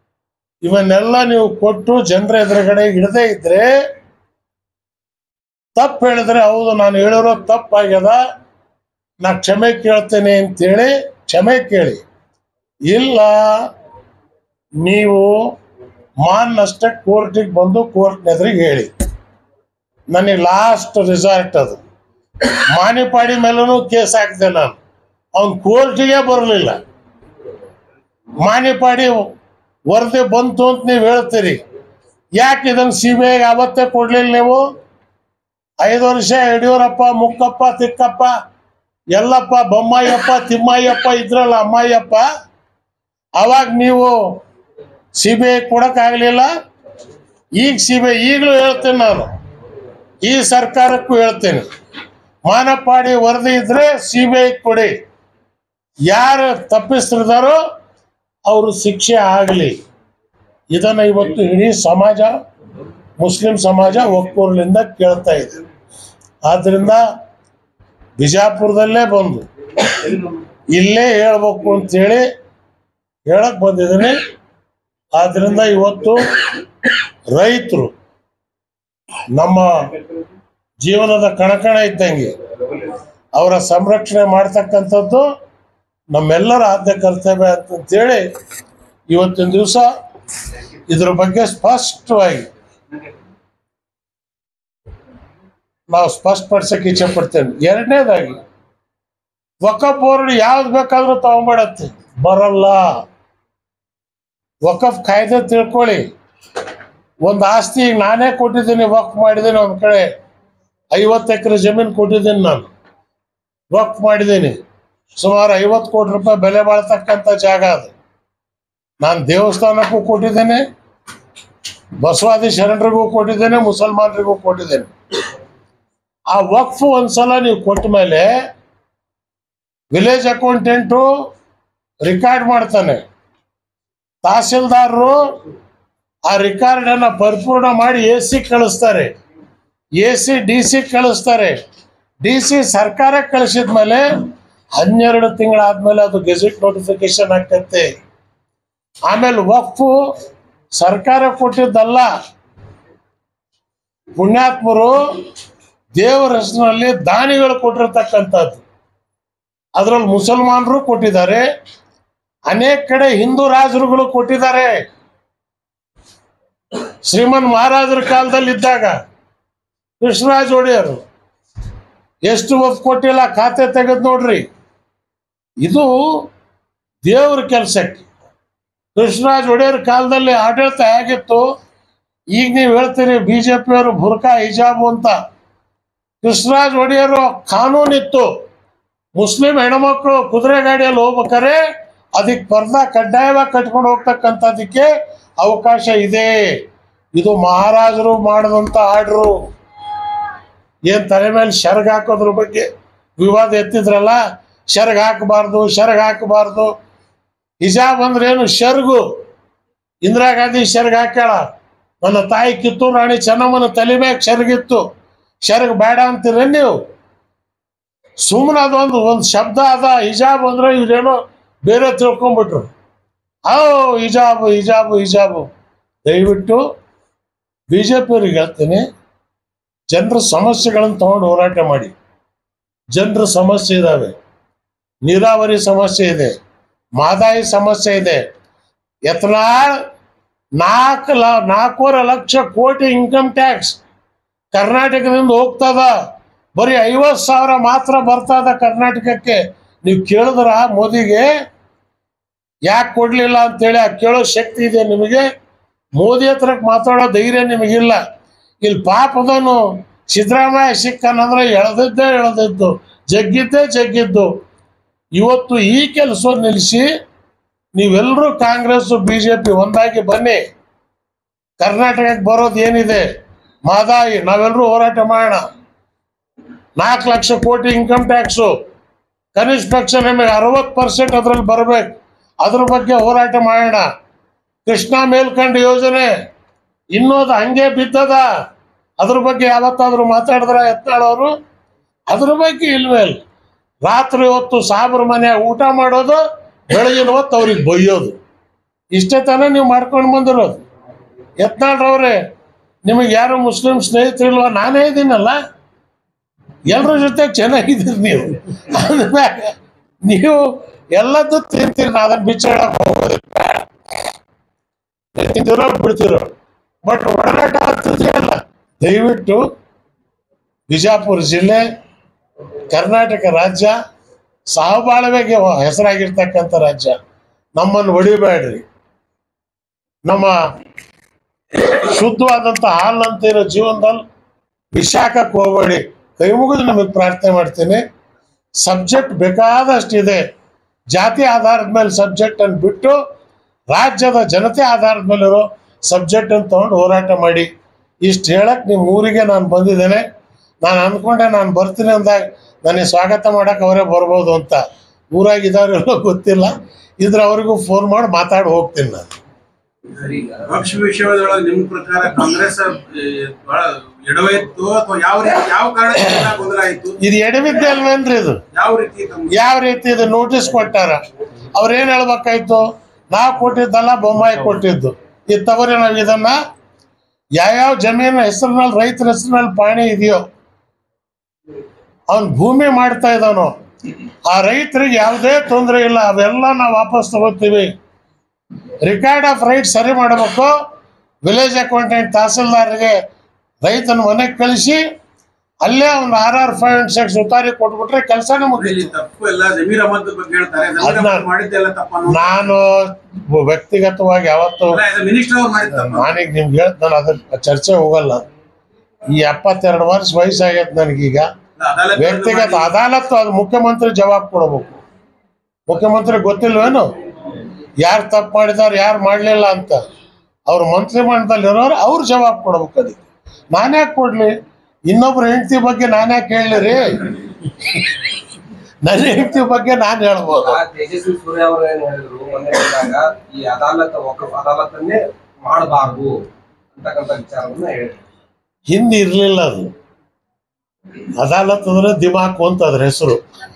ಇವನ್ನೆಲ್ಲ ನೀವು ಕೊಟ್ಟು ಜನರ ಎದುರುಗಡೆ ಇಡದೇ ಇದ್ರೆ ತಪ್ಪು ಹೇಳಿದ್ರೆ ಹೌದು ನಾನು ಹೇಳಿರೋ ತಪ್ಪಾಗ್ಯದ ನಾ ಕ್ಷಮೆ ಕೇಳ್ತೇನೆ ಅಂತೇಳಿ ಕ್ಷಮೆ ಕೇಳಿ ಇಲ್ಲ ನೀವು ಮಾನ್ ಅಷ್ಟೇ ಕೋರ್ಟಿಗೆ ಬಂದು ಕೋರ್ಟ್ ಎದುರಿಗೆ ಹೇಳಿ ನನಗೆ ಲಾಸ್ಟ್ ರಿಸಾರ್ಟ್ ಅದು ಮಾನಿಪಾಡಿ ಮೇಲೂ ಕೇಸ್ ಹಾಕಿದೆ ನಾನು ಅವ್ನು ಕೋರ್ಟಿಗೆ ಬರಲಿಲ್ಲ ಮಾನಿಪಾಡಿ ವರದಿ ಬಂತು ಅಂತ ನೀವು ಹೇಳ್ತೀರಿ ಯಾಕೆ ಇದನ್ನು ಸಿ ಬಿ ಐಗೆ ಅವತ್ತೇ ಕೊಡ್ಲಿಲ್ಲ ನೀವು ಐದು ವರ್ಷ ಯಡಿಯೂರಪ್ಪ ಮುಕ್ಕಪ್ಪ ತಿಕ್ಕಪ್ಪ ಎಲ್ಲಪ್ಪ ಬೊಮ್ಮಾಯಿಯಪ್ಪ ತಿಮ್ಮಾಯಿಯಪ್ಪ ಇದ್ರಲ್ಲ ಅಮ್ಮಾಯಿಯಪ್ಪ ಅವಾಗ ನೀವು ಸಿ ಬಿ ಐ ಕೊಡಕ್ಕಾಗಲಿಲ್ಲ ಈಗ ಸಿ ಬಿ ಐ ಈಗಲೂ ಹೇಳ್ತೇನೆ ನಾನು ಈ ಸರ್ಕಾರಕ್ಕೂ ಹೇಳ್ತೇನೆ ಮಾನಪಾಡಿ ವರದಿ ಇದ್ರೆ ಸಿ ಬಿ ಐ ಕೊಡಿ ಯಾರು ತಪ್ಪಿಸ್ತಿರ್ತಾರೋ ಅವರು ಶಿಕ್ಷೆ ಆಗಲಿ ಇದನ್ನು ಇವತ್ತು ಇಡೀ ಸಮಾಜ ಮುಸ್ಲಿಂ ಸಮಾಜ ಒಕ್ಕೂರಲಿಂದ ಕೇಳ್ತಾ ಇದೆ ಆದ್ರಿಂದ ಬಿಜಾಪುರದಲ್ಲೇ ಬಂದು ಇಲ್ಲೇ ಹೇಳ್ಬೇಕು ಅಂತೇಳಿ ಹೇಳಕ್ ಬಂದಿದ್ದೀನಿ ಆದ್ರಿಂದ ಇವತ್ತು ರೈತರು ನಮ್ಮ ಜೀವನದ ಕಣಕಣ ಇದ್ದಂಗೆ ಅವರ ಸಂರಕ್ಷಣೆ ಮಾಡ್ತಕ್ಕಂಥದ್ದು ನಮ್ಮೆಲ್ಲರ ಆದ್ಯ ಕರ್ತವ್ಯ ಅಂತಂತೇಳಿ ಇವತ್ತಿನ ದಿವಸ ಇದ್ರ ಬಗ್ಗೆ ಸ್ಪಷ್ಟವಾಗಿ ನಾವು ಸ್ಪಷ್ಟಪಡಿಸಕ್ಕೆ ಇಚ್ಛೆ ಪಡ್ತೇನೆ ಎರಡನೇದಾಗಿ ವಕಫ್ ಬೋರ್ಡ್ ಯಾವ್ದು ಬೇಕಾದ್ರೂ ತಗೊಂಡ್ಬಿಡತ್ತೆ ಬರಲ್ಲ ವಕಫ್ ಕಾಯ್ದೆ ತಿಳ್ಕೊಳ್ಳಿ ಒಂದು ಆಸ್ತಿ ಈಗ ನಾನೇ ಕೊಟ್ಟಿದ್ದೀನಿ ವಕ್ ಮಾಡಿದ್ದೀನಿ ಒಂದ್ ಕಡೆ ಐವತ್ತು ಎಕರೆ ಜಮೀನು ಕೊಟ್ಟಿದ್ದೀನಿ ನಾನು ವಕ್ ಮಾಡಿದ್ದೀನಿ ಸುಮಾರು ಐವತ್ತು ಕೋಟಿ ರೂಪಾಯಿ ಬೆಲೆ ಬಾಳ್ತಕ್ಕಂಥ ಜಾಗ ಅದು ನಾನು ದೇವಸ್ಥಾನಕ್ಕೂ ಕೊಟ್ಟಿದ್ದೇನೆ ಬಸವಾದಿ ಶರಣರಿಗೂ ಕೊಟ್ಟಿದ್ದೇನೆ ಮುಸಲ್ಮಾನರಿಗೂ ಕೊಟ್ಟಿದ್ದೇನೆ ಆ ವಕ್ಫ್ ಒಂದ್ಸಲ ನೀವು ಕೊಟ್ಟ ಮೇಲೆ ವಿಲೇಜ್ ಅಕೌಂಟೆಂಟು ರಿಕಾರ್ಡ್ ಮಾಡ್ತಾನೆ ತಹಸೀಲ್ದಾರರು ಆ ರಿಕಾರ್ಡ್ ಅನ್ನ ಪರಿಪೂರ್ಣ ಮಾಡಿ ಎ ಸಿ ಕಳಿಸ್ತಾರೆ ಎ ಸಿ ಡಿ ಸಿ ಕಳಿಸ್ತಾರೆ ಡಿ ಸಿ ಸರ್ಕಾರ ಕಳಿಸಿದ ಮೇಲೆ ಹನ್ನೆರಡು ತಿಂಗಳಾದ್ಮೇಲೆ ಅದು ಗೆಜೆಟ್ ನೋಟಿಫಿಕೇಶನ್ ಆಗ್ತೈತೆ ಆಮೇಲೆ ವಕ್ಫು ಸರ್ಕಾರ ಕೊಟ್ಟಿದ್ದಲ್ಲ ಪುಣ್ಯಾತ್ಮರು ದೇವರ ಹೆಸರಿನಲ್ಲಿ ದಾನಿಗಳು ಕೊಟ್ಟಿರ್ತಕ್ಕಂಥದ್ದು ಅದರಲ್ಲಿ ಮುಸಲ್ಮಾನರು ಕೊಟ್ಟಿದ್ದಾರೆ ಅನೇಕ ಕಡೆ ಹಿಂದೂ ರಾಜರುಗಳು ಕೊಟ್ಟಿದ್ದಾರೆ ಶ್ರೀಮನ್ ಮಹಾರಾಜರ ಕಾಲದಲ್ಲಿ ಇದ್ದಾಗ ಕೃಷ್ಣರಾಜ ಒಡೆಯರು ಎಷ್ಟು ಒಪ್ಪು ಕೊಟ್ಟಿಲ್ಲ ಖಾತೆ ತೆಗೆದು ನೋಡ್ರಿ ಇದು ದೇವ್ರ ಕೆಲಸಕ್ಕೆ ಕೃಷ್ಣರಾಜ ಒಡೆಯರ್ ಕಾಲದಲ್ಲಿ ಆಡಳಿತ ಹೇಗಿತ್ತು ಈಗ ನೀವು ಹೇಳ್ತೀರಿ ಬಿ ಜೆ ಪಿಯವರು ಬುರ್ಕಾ ಹಿಜಾಬು ಅಂತ ಕೃಷ್ಣರಾಜ ಒಡೆಯರು ಕಾನೂನಿತ್ತು ಮುಸ್ಲಿಂ ಹೆಣ್ಮಕ್ಳು ಕುದುರೆ ಗಾಡಿಯಲ್ಲಿ ಹೋಗ್ಬೇಕಾರೆ ಅದಕ್ಕೆ ಪರ್ದಾ ಕಡ್ಡಾಯವಾಗಿ ಕಟ್ಕೊಂಡು ಹೋಗ್ತಕ್ಕಂಥದ್ದಕ್ಕೆ ಅವಕಾಶ ಇದೆ ಇದು ಮಹಾರಾಜರು ಮಾಡಿದಂಥ ಆರ್ಡ್ರು ಏನ್ ತಲೆ ಮೇಲೆ ಶರ್ಗ್ ಹಾಕೋದ್ರ ಬಗ್ಗೆ ವಿವಾದ ಎತ್ತಿದ್ರಲ್ಲ ಶರ್ಗ್ ಹಾಕಬಾರ್ದು ಶರ್ಗ್ ಹಾಕಬಾರ್ದು ಹಿಜಾಬ್ ಅಂದ್ರೆ ಏನು ಶರ್ಗು ಇಂದಿರಾ ಗಾಂಧಿ ಶರ್ಗ್ ಹಾಕ್ಯಾಳ ನನ್ನ ತಾಯಿ ಕಿತ್ತೂರು ರಾಣಿ ಚೆನ್ನಮ್ಮನ ತಲೆ ಮ್ಯಾಗ ಶರ್ಗಿತ್ತು ಶರ್ಗ್ ಬೇಡ ಅಂತೀರ ನೀವು ಸುಮ್ಮನೆ ಅದೊಂದು ಒಂದು ಶಬ್ದ ಅದ ಹಿಜಾಬ್ ಅಂದ್ರೆ ಇವ್ರೇನೋ ಬೇರೆ ತಿಳ್ಕೊಂಬಿಟ್ರು ಆ ಹಿಜಾಬು ಹಿಜಾಬು ಹಿಜಾಬು ದಯವಿಟ್ಟು ಬಿ ಜೆ ಪಿಯವ್ರಿಗೆ ಹೇಳ್ತೀನಿ ಜನರ ಸಮಸ್ಯೆಗಳನ್ನು ತಗೊಂಡು ಹೋರಾಟ ಮಾಡಿ ಜನರ ಸಮಸ್ಯೆ ಇದಾವೆ ನೀರಾವರಿ ಸಮಸ್ಯೆ ಇದೆ ಮಾದಾಯಿ ಸಮಸ್ಯೆ ಇದೆ ಎತ್ತನಾಳ್ ನಾಲ್ಕು ಲ ನಾಲ್ಕೂವರೆ ಲಕ್ಷ ಕೋಟಿ ಇನ್ಕಮ್ ಟ್ಯಾಕ್ಸ್ ಕರ್ನಾಟಕದಿಂದ ಹೋಗ್ತದ ಬರೀ ಐವತ್ತು ಸಾವಿರ ಮಾತ್ರ ಬರ್ತದ ಕರ್ನಾಟಕಕ್ಕೆ ನೀವು ಕೇಳಿದ್ರ ಮೋದಿಗೆ ಯಾಕೆ ಕೊಡ್ಲಿಲ್ಲ ಅಂತೇಳಿ ಆ ಕೇಳೋ ಶಕ್ತಿ ಇದೆ ನಿಮಗೆ ಮೋದಿ ಹತ್ರಕ್ಕೆ ಮಾತಾಡೋ ಧೈರ್ಯ ನಿಮಗಿಲ್ಲ ಇಲ್ಲಿ ಪಾಪದನು ಸಿದ್ದರಾಮಯ್ಯ ಸಿಕ್ಕನಂದ್ರೆ ಎಳೆದಿದ್ದೇ ಎಳೆದಿದ್ದು ಜಗ್ಗಿದ್ದೇ ಜಗ್ಗಿದ್ದು ಇವತ್ತು ಈ ಕೆಲಸ ನಿಲ್ಲಿಸಿ ನೀವೆಲ್ಲರೂ ಕಾಂಗ್ರೆಸ್ ಬಿ ಜೆ ಪಿ ಒಂದಾಗಿ ಬನ್ನಿ ಕರ್ನಾಟಕಕ್ಕೆ ಬರೋದು ಏನಿದೆ ಮಾದಾಯಿ ನಾವೆಲ್ಲರೂ ಹೋರಾಟ ಮಾಡೋಣ ನಾಲ್ಕು ಲಕ್ಷ ಕೋಟಿ ಇನ್ಕಮ್ ಟ್ಯಾಕ್ಸು ಕನಿಷ್ಠ ಪಕ್ಷ ನಮಗೆ ಅರವತ್ತು ಪರ್ಸೆಂಟ್ ಅದ್ರಲ್ಲಿ ಬರಬೇಕು ಅದ್ರ ಬಗ್ಗೆ ಹೋರಾಟ ಮಾಡೋಣ ಕೃಷ್ಣಾ ಮೇಲ್ಕಂಡ ಯೋಜನೆ ಇನ್ನೂ ಅದು ಹಂಗೆ ಬಿದ್ದದ ಅದ್ರ ಬಗ್ಗೆ ಯಾವತ್ತಾದ್ರೂ ಮಾತಾಡಿದ್ರ ಎತ್ತಾಳವರು ಅದ್ರ ಬಗ್ಗೆ ಇಲ್ವೇ ಇಲ್ಲ ರಾತ್ರಿ ಹೊತ್ತು ಸಾಬ್ರ ಮನೆಯಾಗ ಊಟ ಮಾಡೋದು ಬೆಳಗಿನ ಹೊತ್ತು ಅವ್ರಿಗೆ ಬೈಯೋದು ಇಷ್ಟೇ ತಾನೇ ನೀವು ಮಾಡ್ಕೊಂಡು ಬಂದಿರೋದು ಯತ್ನಾಳ್ರವ್ರೆ ನಿಮಗೆ ಯಾರು ಮುಸ್ಲಿಂ ಸ್ನೇಹಿತರಿಲ್ವಾ ನಾನೇ ಇದ್ದೀನಲ್ಲ ಎಲ್ಲರ ಜೊತೆ ಚೆನ್ನಾಗಿದ್ದೀರಿ ನೀವು ಅಂದ್ಮ್ಯಾಗ ನೀವು ಎಲ್ಲದೂ ತಿಂತೀರಿ ನಾ ಅದನ್ನ ಬಿಚ್ಚಾಡಕ್ ಹೋಗೋದಿಲ್ಲ ತಿಂತಿರೋ ಬಿಡ್ತಿರೋ ಬಟ್ ಒಡನಾಟ ಆಗ್ತಿದೆಯಲ್ಲ ದಯವಿಟ್ಟು ಬಿಜಾಪುರ ಜಿಲ್ಲೆ ಕರ್ನಾಟಕ ರಾಜ್ಯ ಸಹಬಾಳ್ವೆಗೆ ಹೆಸರಾಗಿರ್ತಕ್ಕಂಥ ರಾಜ್ಯ ನಮ್ಮನ್ನು ಹೊಡಿಬೇಡ್ರಿ ನಮ್ಮ ಶುದ್ಧವಾದಂಥ ಹಾಲಂತ ಇರೋ ಜೀವನದಲ್ಲಿ ವಿಶಾಖಕ್ಕೆ ಹೋಗಬೇಡಿ ಕೈ ಮುಗಿದು ನಮಗೆ ಪ್ರಾರ್ಥನೆ ಮಾಡ್ತೀನಿ ಸಬ್ಜೆಕ್ಟ್ ಬೇಕಾದಷ್ಟಿದೆ ಜಾತಿ ಆಧಾರದ ಮೇಲೆ ಸಬ್ಜೆಕ್ಟ್ ಅನ್ನು ಬಿಟ್ಟು ರಾಜ್ಯದ ಜನತೆ ಆಧಾರದ ಮೇಲೆ ಇರೋ ಸಬ್ಜೆಕ್ಟ್ ಅನ್ನು ತಗೊಂಡು ಹೋರಾಟ ಮಾಡಿ ಇಷ್ಟು ಹೇಳಕ್ ನಿಮ್ಮ ಊರಿಗೆ ನಾನು ಬಂದಿದ್ದೇನೆ ನಾನು ಅಂದ್ಕೊಂಡೆ ನಾನು ಬರ್ತೀನಿ ಅಂದಾಗ ನನಗೆ ಸ್ವಾಗತ ಮಾಡಕ್ಕೆ ಅವರೇ ಬರ್ಬೋದು ಅಂತ ಊರಾಗ ಇದಾರೆಲ್ಲೋ ಗೊತ್ತಿಲ್ಲ ಇದ್ರ ಅವ್ರಿಗೂ ಫೋನ್ ಮಾಡಿ ಮಾತಾಡಿ ಹೋಗ್ತೀನಿ ನಾನು ಪಕ್ಷ ವಿಷಯದೊಳಗೆ ನಿಮ್ ಪ್ರಕಾರ ಕಾಂಗ್ರೆಸ್ ಆ, ಬಹಳ ಎಡವೈತು ಅಥವಾ ಯಾವ ರೀತಿ ಯಾವ ಕಾರಣದಿಂದ ಗೊಂದಲ ಆಯ್ತು ಇದು ಎಡವಿದ್ದೆ ಅಲ್ವೇನ್ರಿ ಇದು ಯಾವ ರೀತಿ ತಮ್ಮ ಯಾವ ರೀತಿ ಇದು ನೋಟಿಸ್ ಕೊಟ್ಟಾರ ಅವ್ರೇನ್ ಹೇಳ್ಬೇಕಾಯ್ತು ನಾವು ಕೊಟ್ಟಿದ್ದಲ್ಲ ಬೊಮ್ಮಾಯಿ ಕೊಟ್ಟಿದ್ದು ಇದು ತಗೋರಿ ನಾವು ಇದನ್ನ ಯಾವ್ಯಾವ ಜಮೀನು ಹೆಸರಿನಲ್ಲಿ ರೈತರ ಹೆಸರಿನಲ್ಲಿ ಪಾಣಿ ಇದೆಯೋ ಅವನ್ ಭೂಮಿ ಮಾಡ್ತಾ ಇದ್ದಾನೋ ಆ ರೈತರಿಗೆ ಯಾವುದೇ ತೊಂದರೆ ಇಲ್ಲ ಅವೆಲ್ಲ ನಾವು ವಾಪಸ್ ತಗೋತೀವಿ ರಿಕಾರ್ಡ್ ಆಫ್ ರೈಟ್ ಸರಿ ಮಾಡಬೇಕು ವಿಲೇಜ್ ಅಕೌಂಟೆಂಟ್ ತಹಸೀಲ್ದಾರ್ಗೆ ರೈತನ ಮನೆಗೆ ಕಳಿಸಿ ಅಲ್ಲೇ ಒಂದು R R five and six ಉತ್ತಾರಿ ಕೊಟ್ಬಿಟ್ರೆ ಕೆಲಸನೇ ಮುಗಿತು ಇಲ್ಲಿ ತಪ್ಪು ಎಲ್ಲ ಜಮೀರ್ ಅಹಮದ್ ಬಗ್ಗೆ ಹೇಳ್ತಾರೆ ಜಮೀರ್ ಅದ್ನ- ಅಹಮದ್ ಮಾಡಿದ್ದೆಲ್ಲ ತಪ್ಪನ್ನು ನಾನು ವ್ಯಕ್ತಿಗತವಾಗಿ ಯಾವತ್ತು ಮಿನಿಸ್ಟರ್ ಅವ್ರು ಮಾಡಿದ ತಪ್ಪು ನಾನೀಗ ನಿಮ್ಗೆ ಹೇಳ್ತಾನೆ ಅದ್ರ ಚರ್ಚೆ ಹೋಗಲ್ಲ ಈ ಎಪ್ಪತ್ತೆರಡು ವರ್ಷ ವಯಸ್ಸಾಗೈತೆ ನನಗೀಗ ಅದಾಲತ್ ವ್ಯಕ್ತಿಗತ ಅದಾಲತ್ತು ಅದು ಮುಖ್ಯಮಂತ್ರಿ ಜವಾಬ್ ಕೊಡಬೇಕು ಮುಖ್ಯಮಂತ್ರಿ ಗೊತ್ತಿಲ್ವೇನು ಯಾರು ತಪ್ಪು ಮಾಡಿದಾರೆ ಯಾರು ಮಾಡಲಿಲ್ಲ ಅಂತ ಅವ್ರು ಮಂತ್ರಿ ಮಂಡಲದಲ್ಲಿ ಇರೋರು ಅವ್ರು ಜವಾಬ್ ಕೊಡ್ಬೇಕು ಅದಕ್ಕೆ ನಾನ್ಯಾಕೆ ಕೊಡ್ಲಿ ಇನ್ನೊಬ್ರ ಹೆಂಡತಿ ಬಗ್ಗೆ ನಾನ್ಯಾಕೆ ಹೇಳಲಿ ರೀ ನನ್ನ ಹೆಂಡತಿ ಬಗ್ಗೆ ನಾನು ಹೇಳ್ಬೋದು ಆ ತೇಜಸ್ವಿ ಸೂರ್ಯ ಅವರು ಏನ್ ಹೇಳಿದ್ರು ಮೊನ್ನೆ ಹೇಳಿದಾಗ ಈ ಅದಾಲತ್ ವಕಫ್ ಅದಾಲತನ್ನೇ ಮಾಡಬಾರ್ದು ಅಂತಕ್ಕಂಥ ವಿಚಾರವನ್ನ ಹೇಳಿದ್ರು ಹಿಂದೆ ಇರಲಿಲ್ಲ ಅದು ಅದಾಲತ್ ಅಂದ್ರೆ ದಿಮಾಕು ಅಂತ ಅದ್ರ ಹೆಸರು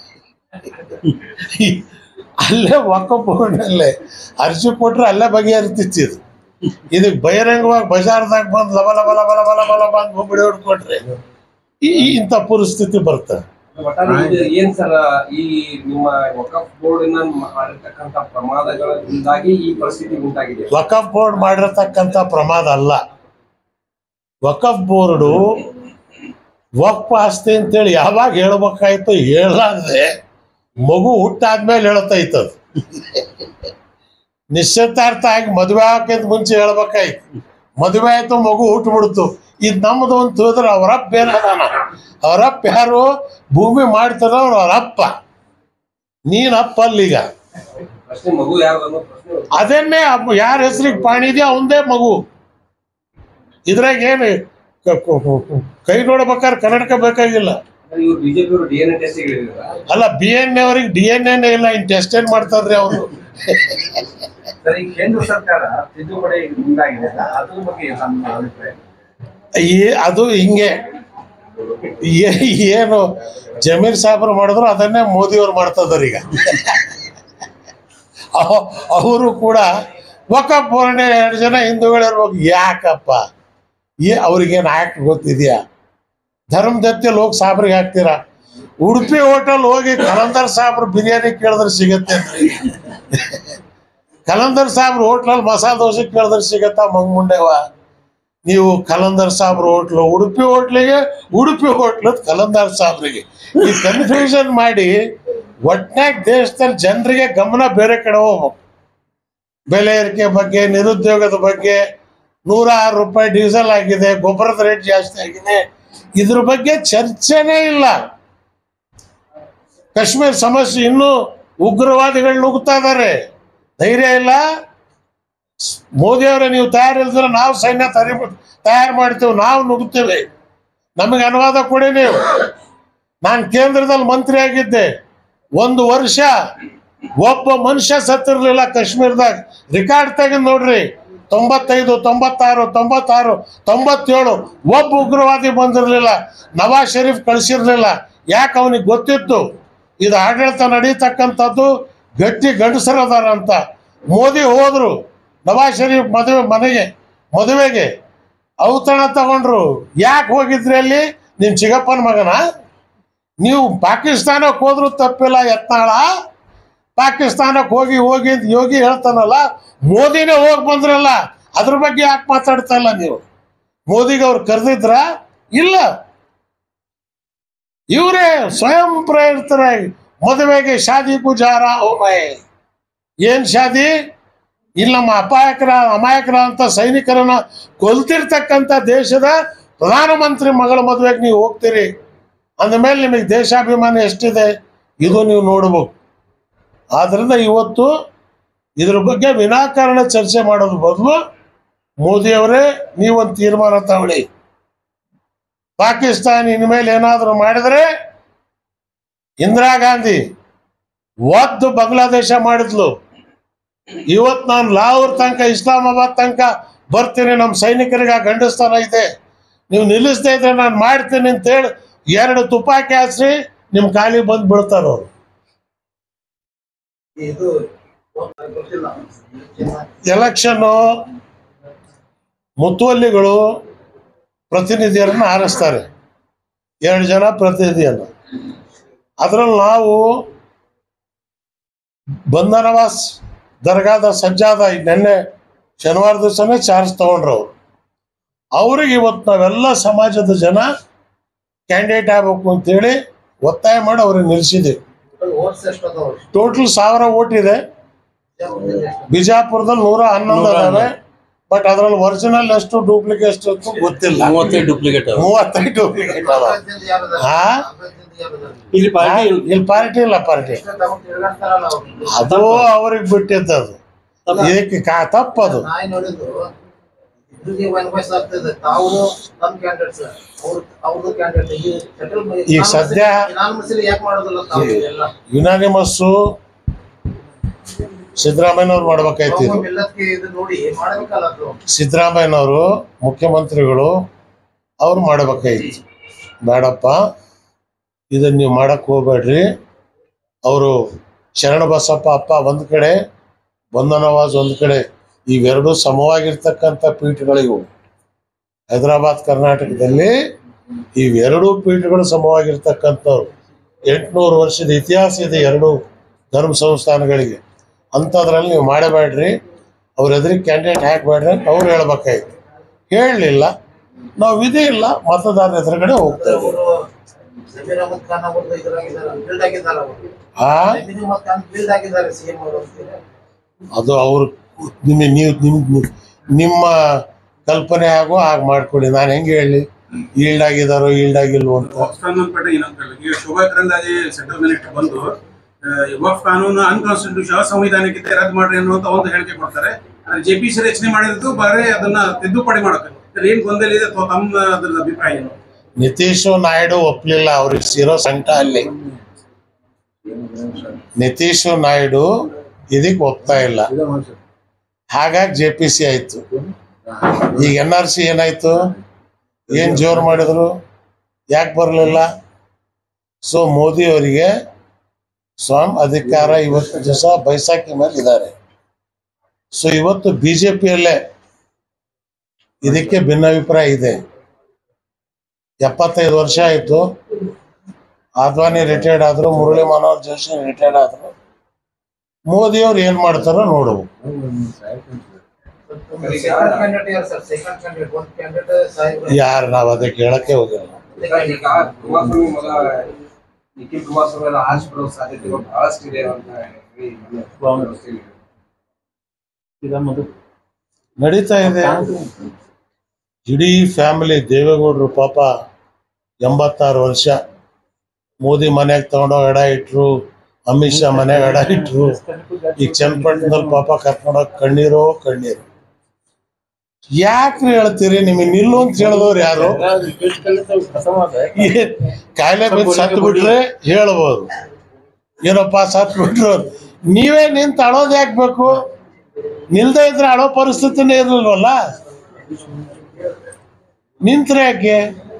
ಅಲ್ಲೇ ಒಕ್ಕ ಬೋರ್ಡ್ನಲ್ಲೇ ಅರ್ಜಿ ಕೊಟ್ರೆ ಅಲ್ಲೇ ಬಗೆಹರಿತಿತ್ತು ಇದು ಇದಕ್ಕೆ ಬಹಿರಂಗವಾಗಿ ಬಜಾರ್ದಾಗ ಬಂದು ಲಬ ಲಬ ಲಬ ಲಬ ಲಬ ಲಬ ಅಂತ ಹೋಗ್ಬಿಡಿ ಹೊಡ್ಕೊಟ್ರೆ ಈ ಈ ಇಂಥ ಪರಿಸ್ಥಿತಿ ಬರ್ತದೆ ಒಟ್ಟಾರೆ ಇದು ಏನ್ ಸರ್ ಈ ನಿಮ್ಮ ವಕಫ್ ಬೋರ್ಡಿನ ಮಾಡಿರ್ತಕ್ಕಂಥ ಪ್ರಮಾದಗಳಿಂದಾಗಿ ಈ ಪರಿಸ್ಥಿತಿ ಉಂಟಾಗಿದೆ ವಕಫ್ ಬೋರ್ಡ್ ಮಾಡಿರತಕ್ಕಂಥ ಪ್ರಮಾದ ಅಲ್ಲ ವಕಫ್ ಬೋರ್ಡು ವಕ್ಫ್ ಆಸ್ತಿ ಅಂತೇಳಿ ಯಾವಾಗ ಹೇಳ್ಬೇಕಾಯ್ತು ಹೇಳಾದ್ರೆ ಮಗು ಹುಟ್ಟಾದ್ಮೇಲೆ ಹೇಳ್ತೈತದು ನಿಶ್ಚಿತಾರ್ಥ ಆಗಿ ಮದುವೆ ಹಾಕಿದ ಮುಂಚೆ ಹೇಳ್ಬೇಕಾಯ್ತು ಮದುವೆ ಆಯ್ತು ಮಗು ಹುಟ್ಟುಬಿಡ್ತು ಇದು ನಮ್ಮದು ಅಂತ ಹೇಳಿದ್ರೆ ಅವರಪ್ಪ ಏನದಾನ ಅವರಪ್ಪ ಯಾರು ಭೂಮಿ ಮಾಡ್ತಾರ ಅವ್ರ ಅಪ್ಪ ನೀನಪ್ಪ ಅಲ್ಲೀಗ ಪ್ರಶ್ನೆ ಮಗು ಯಾರು ಅನ್ನೋ ಪ್ರಶ್ನೆ ಅದನ್ನೇ ಯಾರ ಹೆಸರಿಗೆ ಪಾಣಿ ಇದೆಯೋ ಅವಂದೇ ಮಗು ಇದ್ರಾಗ ಏನು ಕ- ಕ- ಕ- ಕೈ ನೋಡ್ಬೇಕಾದ್ರೆ ಕನ್ನಡಕ ಬೇಕಾಗಿಲ್ಲ ಅಂದ್ರೆ ಇವ್ರು ಬಿಜೆಪಿ ಅವರು ಡಿ ಎನ್ ಎ ಟೆಸ್ಟ್ ಹೇಳಿದ್ರ ಅಲ್ಲ ಬಿ ಎನ್ ಎ ಅವ್ರಿಗೆ ಡಿ ಎನ್ ಎನೇ ಇಲ್ಲ ಇನ್ ಟೆಸ್ಟ್ ಏನ್ ಮಾಡ್ತಾರ್ರಿ ಅವರು ಸರ್ ಈ ಕೇಂದ್ರ ಸರ್ಕಾರ ತಿದ್ದುಪಡಿ ಮುಂದಾಗಿದೆ ಅದ್ರ ಬಗ್ಗೆ ನಮ್ಮ ಅಭಿಪ್ರಾಯ ಈ ಅದು ಹಿಂಗೆ ಏ- ಏನು ಜಮೀರ್ ಸಾಹೇಬ್ರು ಮಾಡಿದ್ರು ಅದನ್ನೇ ಮೋದಿಯವ್ರು ಮಾಡ್ತಾ ಈಗ ಅವರು ಕೂಡ ವಕಫ್ ಬೋರ್ಡ್ ಎರಡು ಜನ ಹಿಂದೂಗಳಿರ್ಬೇಕು ಯಾಕಪ್ಪ ಏ ಅವ್ರಿಗೇನು ಆಕ್ಟ್ ಗೊತ್ತಿದೆಯಾ ಧರ್ಮದತ್ತೆಲ್ಲಿ ಹೋಗಿ ಸಾಬ್ರಿಗೆ ಹಾಕ್ತೀರಾ ಉಡುಪಿ ಹೋಟೆಲ್ ಹೋಗಿ ಕಲಂದರ್ ಸಾಬ್ರು ಬಿರಿಯಾನಿ ಕೇಳಿದ್ರೆ ಸಿಗತ್ತೆ ಅಂದ್ರಿ ಕಲಂದರ್ ಸಾಬ್ರು ಹೋಟ್ಲಲ್ಲಿ ಮಸಾಲೆ ದೋಸೆ ಕೇಳಿದ್ರೆ ಸಿಗತ್ತಾ ಮಂಗ್ಮುಂಡೆವ ನೀವು ಕಲಂದರ್ ಸಾಬ್ರ ಹೋಟ್ಲು ಉಡುಪಿ ಹೋಟ್ಲಿಗೆ ಉಡುಪಿ ಹೋಟ್ಲು ಕಲಂದರ್ ಸಾಬ್ರಿಗೆ ಈ ಕನ್ಫ್ಯೂಷನ್ ಮಾಡಿ ಒಟ್ನಾಗ ದೇಶದಲ್ಲಿ ಜನರಿಗೆ ಗಮನ ಬೇರೆ ಕಡೆ ಹೋಗ್ಬೇಕು ಬೆಲೆ ಏರಿಕೆ ಬಗ್ಗೆ ನಿರುದ್ಯೋಗದ ಬಗ್ಗೆ ನೂರ ಆರು ರೂಪಾಯಿ ಡೀಸೆಲ್ ಆಗಿದೆ ಗೊಬ್ಬರದ ರೇಟ್ ಜಾಸ್ತಿ ಆಗಿದೆ ಇದ್ರ ಬಗ್ಗೆ ಚರ್ಚೆನೇ ಇಲ್ಲ ಕಾಶ್ಮೀರ ಸಮಸ್ಯೆ ಇನ್ನೂ ಉಗ್ರವಾದಿಗಳು ನುಗ್ತಾ ಇದ್ದಾರೆ ಧೈರ್ಯ ಇಲ್ಲ ಮೋದಿ ಅವರೇ ನೀವು ತಯಾರಿಲ್ದ್ರೆ ನಾವು ಸೈನ್ಯ ತರಿ ತಯಾರು ಮಾಡ್ತೀವಿ ನಾವು ನುಗ್ತೀವಿ ನಮಗೆ ಅನುವಾದ ಕೊಡಿ ನೀವು ನಾನು ಕೇಂದ್ರದಲ್ಲಿ ಮಂತ್ರಿ ಆಗಿದ್ದೆ ಒಂದು ವರ್ಷ ಒಬ್ಬ ಮನುಷ್ಯ ಸತ್ತಿರ್ಲಿಲ್ಲ ಕಾಶ್ಮೀರದಾಗ ರಿಕಾರ್ಡ್ ತೆಗೆದು ನೋಡ್ರಿ ತೊಂಬತ್ತೈದು ತೊಂಬತ್ತಾರು ತೊಂಬತ್ತಾರು ತೊಂಬತ್ತೇಳು ಒಬ್ಬ ಉಗ್ರವಾದಿ ಬಂದಿರಲಿಲ್ಲ ನವಾಜ್ ಶರೀಫ್ ಕಳಿಸಿರ್ಲಿಲ್ಲ ಯಾಕೆ ಅವನಿಗೆ ಗೊತ್ತಿತ್ತು ಇದು ಆಡಳಿತ ನಡೀತಕ್ಕಂಥದ್ದು ಗಟ್ಟಿ ಗಂಡಸರದಾರ ಅಂತ ಮೋದಿ ಹೋದ್ರು ನವಾಜ್ ಶರೀಫ್ ಮದುವೆ ಮನೆಗೆ ಮದುವೆಗೆ ಔತಣ ತಗೊಂಡ್ರು ಯಾಕೆ ಹೋಗಿದ್ರಿ ಅಲ್ಲಿ ನಿಮ್ ಚಿಗಪ್ಪನ ಮಗನ ನೀವು ಪಾಕಿಸ್ತಾನಕ್ಕೆ ಹೋದ್ರೂ ತಪ್ಪಿಲ್ಲ ಯತ್ನಾಳ ಪಾಕಿಸ್ತಾನಕ್ಕೆ ಹೋಗಿ ಹೋಗಿ ಅಂತ ಯೋಗಿ ಹೇಳ್ತಾನಲ್ಲ ಮೋದಿನೇ ಹೋಗಿ ಬಂದ್ರಲ್ಲ ಅದ್ರ ಬಗ್ಗೆ ಯಾಕೆ ಮಾತಾಡ್ತಾ ಇಲ್ಲ ನೀವು ಮೋದಿಗೆ ಅವ್ರು ಕರೆದಿದ್ರ ಇಲ್ಲ ಇವರೇ ಸ್ವಯಂ ಪ್ರೇರಿತರಾಗಿ ಮದುವೆಗೆ ಶಾದಿ ಗುಜಾರ ಹೋಮೆ ಏನ್ ಶಾದಿ ಇಲ್ಲಿ ನಮ್ಮ ಅಪಾಯಕರ ಅಮಾಯಕರ ಅಂತ ಸೈನಿಕರನ್ನ ಕೊಲ್ತಿರ್ತಕ್ಕಂಥ ದೇಶದ ಪ್ರಧಾನಮಂತ್ರಿ ಮಗಳ ಮದುವೆಗೆ ನೀವು ಹೋಗ್ತೀರಿ ಅಂದಮೇಲೆ ನಿಮಗೆ ದೇಶಾಭಿಮಾನ ಎಷ್ಟಿದೆ ಇದು ನೀವು ನೋಡ್ಬೇಕು ಆದ್ರಿಂದ ಇವತ್ತು ಇದ್ರ ಬಗ್ಗೆ ವಿನಾಕಾರಣ ಚರ್ಚೆ ಮಾಡೋದು ಬದಲು ಮೋದಿಯವರೇ ನೀವೊಂದು ತೀರ್ಮಾನ ತಗೊಳ್ಳಿ ಪಾಕಿಸ್ತಾನ ಇನ್ಮೇಲೆ ಏನಾದರೂ ಮಾಡಿದ್ರೆ ಇಂದಿರಾ ಗಾಂಧಿ ಒದ್ದು ಬಾಂಗ್ಲಾದೇಶ ಮಾಡಿದ್ಲು ಇವತ್ತು ನಾನು ಲಾಹೋರ್ ತನಕ ಇಸ್ಲಾಮಾಬಾದ್ ತನಕ ಬರ್ತೀನಿ ನಮ್ಮ ಸೈನಿಕರಿಗೆ ಆ ಗಂಡಸ್ತಾನ ಇದೆ ನೀವು ನಿಲ್ಲಿಸದೇ ಇದ್ರೆ ನಾನು ಮಾಡ್ತೀನಿ ಅಂತೇಳಿ ಎರಡು ತುಪಾಕಿ ಹಾಕ್ಸಿ ನಿಮ್ಮ ಖಾಲಿ ಬಂದು ಬೀಳ್ತಾರ ಅವ್ರು ಇದು ಗೊತ್ತಿಲ್ಲ ಎಲೆಕ್ಷನ್ನು ಮುತುವಲ್ಲಿಗಳು ಪ್ರತಿನಿಧಿಯರನ್ನ ಆರಿಸ್ತಾರೆ ಎರಡು ಜನ ಪ್ರತಿನಿಧಿಯನ್ನು ಅದರಲ್ಲಿ ನಾವು ಬಂಧನವಾಸ್ ದರ್ಗಾದ ಸಜ್ಜಾದ ಈ ನೆನ್ನೆ ಶನಿವಾರ ದಿವಸನೇ ಚಾರ್ಜ್ ತಗೊಂಡ್ರು ಅವರು ಅವ್ರಿಗೆ ಇವತ್ತು ನಾವೆಲ್ಲ ಸಮಾಜದ ಜನ ಕ್ಯಾಂಡಿಡೇಟ್ ಆಗ್ಬೇಕು ಅಂತೇಳಿ ಒತ್ತಾಯ ಮಾಡಿ ಅವ್ರಿಗೆ ನಿಲ್ಲಿಸಿದ್ದೀವಿ ಓಟ್ಸ್ ಎಷ್ಟು ಅದಾವ ಟೋಟಲ್ ಸಾವಿರ ಓಟ್ ಇದೆ ಬಿಜಾಪುರದಲ್ಲಿ ನೂರ ಹನ್ನೊಂದು ಅದಾವೆ ಬಟ್ ಅದ್ರಲ್ಲಿ ಒರಿಜಿನಲ್ ಎಷ್ಟು ಡೂಪ್ಲಿಕೇಟ್ ಎಷ್ಟು ಅಂತ ಗೊತ್ತಿಲ್ಲ ಮೂವತ್ತೈದು ಡೂಪ್ಲಿಕೇಟ್ ಮೂವತ್ತೈದು ಡೂಪ್ಲಿಕೇಟ್ ಅದಾವ ಹಾ ಇಲ್ಲಿ ಪಾರ್ಟಿ ಇಲ್ಲಿ ಪಾರ್ಟಿ ಇಲ್ಲ ಪಾರ್ಟಿ ತಿರ್ಗಾಡ್ತಾರಲ್ಲ ಅವ್ರು ಅದು ಅವ್ರಿಗೆ ಬಿಟ್ಟಿದ್ದು ಅದು ಇದಕ್ಕೆ ಕಾ ತಪ್ಪದು ನಾಯಿ ನೋಡಿದ್ದು ಇಬ್ಬರಿಗೆ ಒನ್ ವಯಸ್ಸು ಆಗ್ತದೆ ತಾವು ನಮ್ಮ ಕ್ಯಾಂಡಿಡೇಟ್ಸ್ ಅವ್ರ ಅವ್ರದ್ದು ಕ್ಯಾಂಡಿಡೇಟ್ ಈ ಸೆಟಲ್ ಈಗ ಸದ್ಯ- ಮಸೀಲಿ ಯಾಕೆ ಮಾಡೋದಿಲ್ಲ ತಾವು ಎಲ್ಲ ಯುನಾನಿಮಸ್ಸು ಸಿದ್ದರಾಮಯ್ಯನವ್ರು ಮಾಡ್ಬೇಕಾಯ್ತು ಇದು ಎಲ್ಲದಕ್ಕೆ ಇದು ನೋಡಿ ಮಾಡ್ಬೇಕಲ್ಲ ಅದು ಸಿದ್ದರಾಮಯ್ಯನವರು ಮುಖ್ಯಮಂತ್ರಿಗಳು ಅವ್ರು ಮಾಡಬೇಕಾಯ್ತು ಬೇಡಪ್ಪ ಇದನ್ನ ನೀವು ಮಾಡಕ್ ಹೋಗ್ಬೇಡ್ರಿ ಅವರು ಶರಣ ಬಸಪ್ಪ ಅಪ್ಪ ಒಂದು ಕಡೆ ಬಂಧನವಾಸ್ ಒಂದು ಕಡೆ ಇವೆರಡೂ ಸಮವಾಗಿರ್ತಕ್ಕಂಥ ಪೀಠಗಳಿವು ಹೈದರಾಬಾದ್ ಕರ್ನಾಟಕದಲ್ಲಿ ಇವೆರಡೂ ಪೀಠಗಳು ಸಮವಾಗಿರ್ತಕ್ಕಂಥವ್ರು ಎಂಟುನೂರು ವರ್ಷದ ಇತಿಹಾಸ ಇದೆ ಎರಡು ಧರ್ಮ ಸಂಸ್ಥಾನಗಳಿಗೆ ಅಂಥದ್ರಲ್ಲಿ ನೀವು ಮಾಡಬೇಡ್ರಿ ಅವ್ರ ಎದುರಿಗೆ ಕ್ಯಾಂಡಿಡೇಟ್ ಹಾಕಬೇಡ್ರಿ ಅಂತ ಅವ್ರು ಹೇಳ್ಬೇಕಾಯ್ತು ಹೇಳಲಿಲ್ಲ ನಾವು ವಿಧಿ ಇಲ್ಲ ಮತದಾರರ ಎದುರುಗಡೆ ಹೋಗ್ತೇವೆ ಅವರು ಜಮೀರ್ ಅಹಮದ್ ಖಾನ್ ಅವ್ರದ್ದು ಇದ್ರಾಗಿದ್ದಾರೆ ಬಿಲ್ಡ್ ಆಗಿದ್ದಾರೆ ಅವರು ಆ ಜಮೀರ್ ಅಹಮದ್ ಖಾನ್ ಬಿಲ್ಡ್ ಆಗಿದ್ದಾರೆ ಸಿಎಂ ಅವರು ಅಂತೀರಾ? ಅದು ಅವ್ರು ನಿಮ್ಮ ನೀವು ನಿಮ್ಮ ನಿಮ್ಮ ಕಲ್ಪನೆ ಆಗೋ ಹಾಗೆ ಮಾಡ್ಕೊಡಿ ನಾನು ಹೆಂಗೆ ಹೇಳಿ ಈಲ್ಡ್ ಆಗಿದಾರೋ ಈಲ್ಡ್ ಆಗಿಲ್ವೋ ಅಂತ ವಕ್ಫ್ ಕಾನೂನು ಪಟ್ಟ ಏನಂತ ಹೇಳಿ ಈಗ ಶೋಭಾ ಕರಂದಾಜೆ ಸೆಂಟ್ರಲ್ ಮಿನಿಸ್ಟರ್ ಬಂದು ಆ, ವಕ್ಫ್ ಕಾನೂನು ಅನ್ಕಾನ್ಸ್ಟಿಟ್ಯೂಷನ್ ಅಸಂವಿಧಾನಿಕತೆ ರದ್ದು ಮಾಡ್ರಿ ಅನ್ನುವಂತ ಒಂದು ಹೇಳಿಕೆ ಕೊಡ್ತಾರೆ ಜೆ ಪಿ ಸಿ ರಚನೆ ಮಾಡಿದ್ದು ಬರೀ ಅದನ್ನ ತಿದ್ದುಪಡಿ ಮಾಡೋಕೆ ಇದ್ರಲ್ಲಿ ಏನ್ ಗೊಂದಲ ಇದೆ ಅಥವಾ ತಮ್ಮ ಅದ್ರದ್ದು ಅಭಿಪ್ರಾಯ ಏನು ನಿತೀಶು ನಾಯ್ಡು ಒಪ್ಲಿಲ್ಲ ಅವ್ರಿಗೆ ಸಿರೋ ಸಂಕಟ ಅಲ್ಲಿ ನಿತೀಶು ನಾಯ್ಡು ಇದಕ್ಕೆ ಒಪ್ತಾ ಇಲ್ಲ ಹಾಗಾಗಿ ಜೆ ಪಿ ಸಿ ಆಯ್ತು ಈಗ ಎನ್ ಆರ್ ಸಿ ಏನಾಯ್ತು ಏನ್ ಜೋರು ಮಾಡಿದ್ರು ಯಾಕೆ ಬರಲಿಲ್ಲ ಸೊ ಮೋದಿ ಅವರಿಗೆ ಸ್ವಯಂ ಅಧಿಕಾರ ಇವತ್ತು ದಿವಸ ಬೈಸಾಖಿ ಮೇಲೆ ಇದ್ದಾರೆ ಸೊ ಇವತ್ತು ಬಿಜೆಪಿಯಲ್ಲೇ ಇದಕ್ಕೆ ಭಿನ್ನಾಭಿಪ್ರಾಯ ಇದೆ ಎಪ್ಪತ್ತೈದು ವರ್ಷ ಆಯಿತು ಆದ್ವಾನಿ ರಿಟೈರ್ಡ್ ಆದ್ರು ಮುರಳಿ ಮನೋಹರ್ ಜೋಶಿ ರಿಟೈರ್ಡ್ ಆದ್ರು ಮೋದಿ ಅವ್ರು ಏನ್ ಮಾಡ್ತಾರೋ ನೋಡುವು ಸೆಕೆಂಡ್ ಕ್ಯಾಂಡಿಡೇಟ್ ಯಾರು ಸರ್ ಸೆಕೆಂಡ್ ಕ್ಯಾಂಡಿಡೇಟ್ ಒಂದು ಕ್ಯಾಂಡಿಡೇಟ್ ಸಾಹೇಬ್ರು ಯಾರು ನಾವು ಅದಕ್ಕೆ ಹೇಳಕ್ಕೆ ಹೋಗಿಲ್ಲ ಈಗ ಕುಮಾರಸ್ವಾಮಿ ಮೊದಲ ನಿಖಿಲ್ ಕುಮಾರಸ್ವಾಮಿ ಎಲ್ಲ ಆಚೆ ಬರೋ ಸಾಧ್ಯತೆಗಳು ಬಹಳಷ್ಟಿದೆ ಅಂತ ಹೇಳಿ ಮೊನ್ನೆ ಹೇಳಿದ್ರು. ನಡೀತಾ ಇದೆ ಇಡೀ ಫ್ಯಾಮಿಲಿ ದೇವೇಗೌಡರು ಪಾಪ ಎಂಬತ್ತಾರು ವರ್ಷ ಮೋದಿ ಮನೆಗೆ ತಗೊಂಡೋಗಿ ಎಡ ಇಟ್ರು ಅಮಿತ್ ಶಾ ಮನೆಗೆ ಎಡ ಇಟ್ರು ಈಗ ಚನ್ನಪಟ್ಟಣದಲ್ಲಿ ಪಾಪ ಕರ್ಕೊಂಡೋಗಿ ಕಣ್ಣೀರೋ ಕಣ್ಣೀರು ಯಾಕ್ರಿ ಹೇಳ್ತೀರಿ ನಿಮಗೆ ನಿಲ್ಲು ಅಂತ ಹೇಳಿದವ್ರು ಯಾರು ಏನ್ ಕಾಯಿಲೆ ಬಿದ್ದು ಸತ್ತು ಬಿಟ್ರೆ ಹೇಳ್ಬೋದು ಏನಪ್ಪ ಸತ್ತು ಬಿಟ್ರು ಅಂತ. ನೀವೇ ನಿಂತು ಅಳೋದು ಯಾಕೆ ಬೇಕು ನಿಲ್ದೇ ಇದ್ರೆ ಅಳೋ ಪರಿಸ್ಥಿತಿನೇ ಇರಲಿಲ್ವಲ್ಲ ನಿಂತ್ರೆ ಯಾಕೆ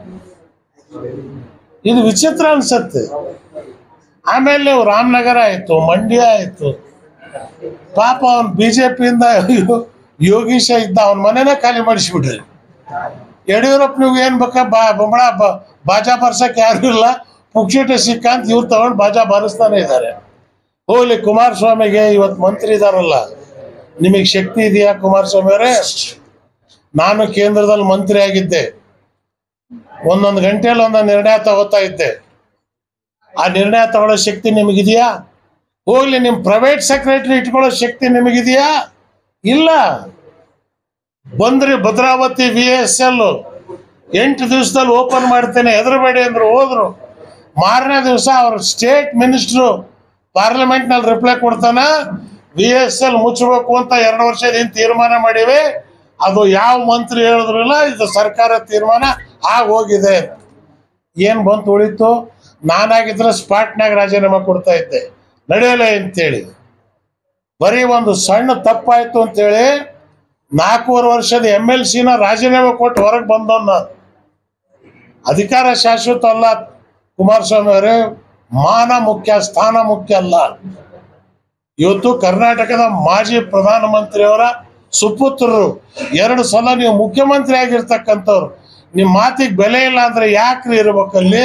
ಇದು ವಿಚಿತ್ರ ಅನ್ಸತ್ತೆ ಆಮೇಲೆ ರಾಮನಗರ ಆಯ್ತು ಮಂಡ್ಯ ಆಯ್ತು ಪಾಪ ಅವನ್ ಬಿಜೆಪಿಯಿಂದ ಯೋಗೀಶ ಇದ್ದ ಅವನ ಮನೆನೇ ಖಾಲಿ ಮಾಡಿಸ್ಬಿಟ್ರಿ ಯಡಿಯೂರಪ್ಪನಿಗೆ ಏನ್ ಬೇಕಾ ಬಾ ಬೊಂಬಳ ಬ- ಬಾಜಾ ಬರ್ಸಕ್ ಯಾರು ಇಲ್ಲ ಪುಕ್ಷಟೆ ಸಿಕ್ಕಂತ ಇವ್ರು ತಗೊಂಡು ಬಾಜಾ ಬಾರಿಸ್ತಾನೆ ಇದ್ದಾರೆ ಹೋಗ್ಲಿ ಕುಮಾರಸ್ವಾಮಿಗೆ ಇವತ್ತು ಮಂತ್ರಿ ಇದಾರಲ್ಲ ನಿಮಗೆ ಶಕ್ತಿ ಇದೆಯಾ ಕುಮಾರಸ್ವಾಮಿ ಅವರೇ ನಾನು ಕೇಂದ್ರದಲ್ಲಿ ಮಂತ್ರಿ ಆಗಿದ್ದೆ ಒಂದೊಂದು ಗಂಟೆಯಲ್ಲಿ ಒಂದೊಂದು ನಿರ್ಣಯ ತಗೋತಾ ಇದ್ದೆ ಆ ನಿರ್ಣಯ ತಗೊಳ್ಳೋ ಶಕ್ತಿ ನಿಮಗಿದೆಯಾ ಹೋಗ್ಲಿ ನಿಮ್ಮ ಪ್ರೈವೇಟ್ ಸೆಕ್ರೆಟರಿ ಇಟ್ಕೊಳ್ಳೋ ಶಕ್ತಿ ನಿಮಗಿದೆಯಾ ಇಲ್ಲ ಬಂದ್ರಿ ಭದ್ರಾವತಿ ವಿ ಎಸ್ ಎಲ್ ಎಂಟು ದಿವಸದಲ್ಲಿ ಓಪನ್ ಮಾಡ್ತೇನೆ ಹೆದರಬೇಡಿ ಅಂದ್ರು ಹೋದ್ರು ಮಾರನೇ ದಿವಸ ಅವ್ರ ಸ್ಟೇಟ್ ಮಿನಿಸ್ಟ್ರು ಪಾರ್ಲಿಮೆಂಟ್ನಲ್ಲಿ ರಿಪ್ಲೈ ಕೊಡ್ತಾನ ವಿ ಎಸ್ ಎಲ್ ಮುಚ್ಚಬೇಕು ಅಂತ ಎರಡು ವರ್ಷದಿಂದ ತೀರ್ಮಾನ ಮಾಡಿವೆ ಅದು ಯಾವ ಮಂತ್ರಿ ಹೇಳಿದ್ರಲ್ಲ ಇದು ಸರ್ಕಾರ ತೀರ್ಮಾನ ಆಗಿ ಹೋಗಿದೆ ಏನು ಬಂತು ಉಳಿತು ನಾನಾಗಿದ್ರೆ ಸ್ಪಾಟ್ನಾಗ ರಾಜೀನಾಮೆ ಕೊಡ್ತಾ ಇದ್ದೆ ನಡೆಯಲ್ಲ ಅಂತೇಳಿ ಬರೀ ಒಂದು ಸಣ್ಣ ತಪ್ಪಾಯ್ತು ಅಂತೇಳಿ ನಾಲ್ಕೂವರೆ ವರ್ಷದ ಎಮ್ ಎಲ್ ಸಿನ ರಾಜೀನಾಮೆ ಕೊಟ್ಟು ಹೊರಗೆ ಬಂದವನ್ನ ಅಧಿಕಾರ ಶಾಶ್ವತ ಅಲ್ಲ ಕುಮಾರಸ್ವಾಮಿ ಅವರೇ ಮಾನ ಮುಖ್ಯ ಸ್ಥಾನ ಮುಖ್ಯ ಅಲ್ಲ ಇವತ್ತು ಕರ್ನಾಟಕದ ಮಾಜಿ ಪ್ರಧಾನಮಂತ್ರಿಯವರ ಸುಪುತ್ರರು ಎರಡು ಸಲ ನೀವು ಮುಖ್ಯಮಂತ್ರಿ ಆಗಿರ್ತಕ್ಕಂಥವ್ರು ನಿಮ್ಮ ಮಾತಿಗೆ ಬೆಲೆ ಇಲ್ಲ ಅಂದ್ರೆ ಯಾಕ್ರಿ ಇರ್ಬೇಕಲ್ಲಿ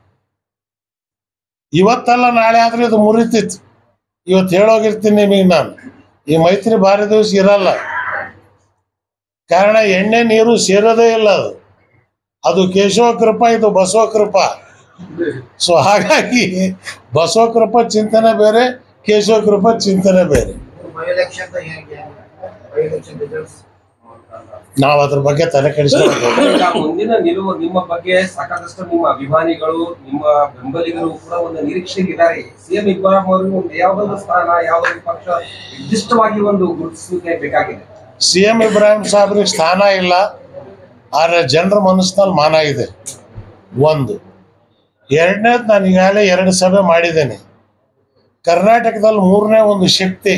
ಇವತ್ತಲ್ಲ ನಾಳೆ ಆದ್ರೆ ಇದು ಮುರಿತಿತ್ತು ಇವತ್ತು ಹೇಳೋಗಿರ್ತೀನಿ ನಿಮಗೆ ನಾನು ಈ ಮೈತ್ರಿ ಭಾರಿ ದಿವಸ ಇರಲ್ಲ ಕಾರಣ ಎಣ್ಣೆ ನೀರು ಸೇರೋದೇ ಇಲ್ಲ ಅದು ಅದು ಕೇಶವ ಕೃಪಾ ಇದು ಬಸವ ಕೃಪಾ ಸೊ ಹಾಗಾಗಿ ಬಸವ ಕೃಪಾ ಚಿಂತನೆ ಬೇರೆ ಕೇಶವ ಕೃಪಾ ಚಿಂತನೆ ಬೇರೆ ಬೈ ಎಲೆಕ್ಷನ್ ಹೇಗೆ ಬೈ ಎಲೆಕ್ಷನ್ ರಿಸಲ್ಟ್ಸ್ ನಾವು ಅದ್ರ ಬಗ್ಗೆ ತಲೆ ಕೆಡಿಸ್ಕೊಂಡು ಈಗ ಮುಂದಿನ ನಿಲುವು ನಿಮ್ಮ ಬಗ್ಗೆ ಸಾಕಷ್ಟು ನಿಮ್ಮ ಅಭಿಮಾನಿಗಳು ನಿಮ್ಮ ಬೆಂಬಲಿಗರು ಕೂಡ ಒಂದು ನಿರೀಕ್ಷೆಗಿದ್ದಾರೆ ಸಿಎಂ ಇಬ್ರಾಹಿಂ ಅವರಿಗೆ ಒಂದು ಯಾವ್ದೊಂದು ಸ್ಥಾನ ಯಾವ್ದೊಂದು ಪಕ್ಷ ನಿರ್ದಿಷ್ಟವಾಗಿ ಒಂದು ಗುರುತಿಸುವಿಕೆ ಬೇಕಾಗಿದೆ ಸಿ ಎಂ ಇಬ್ರಾಹಿಂ ಸಾಹೇಬ್ರಿಗೆ ಸ್ಥಾನ ಇಲ್ಲ ಆದರೆ ಜನರ ಮನಸ್ಸಿನಲ್ಲಿ ಮಾನ ಇದೆ ಒಂದು ಎರಡನೇದು ನಾನು ಈಗಾಗಲೇ ಎರಡು ಸಭೆ ಮಾಡಿದ್ದೇನೆ ಕರ್ನಾಟಕದಲ್ಲಿ ಮೂರನೇ ಒಂದು ಶಕ್ತಿ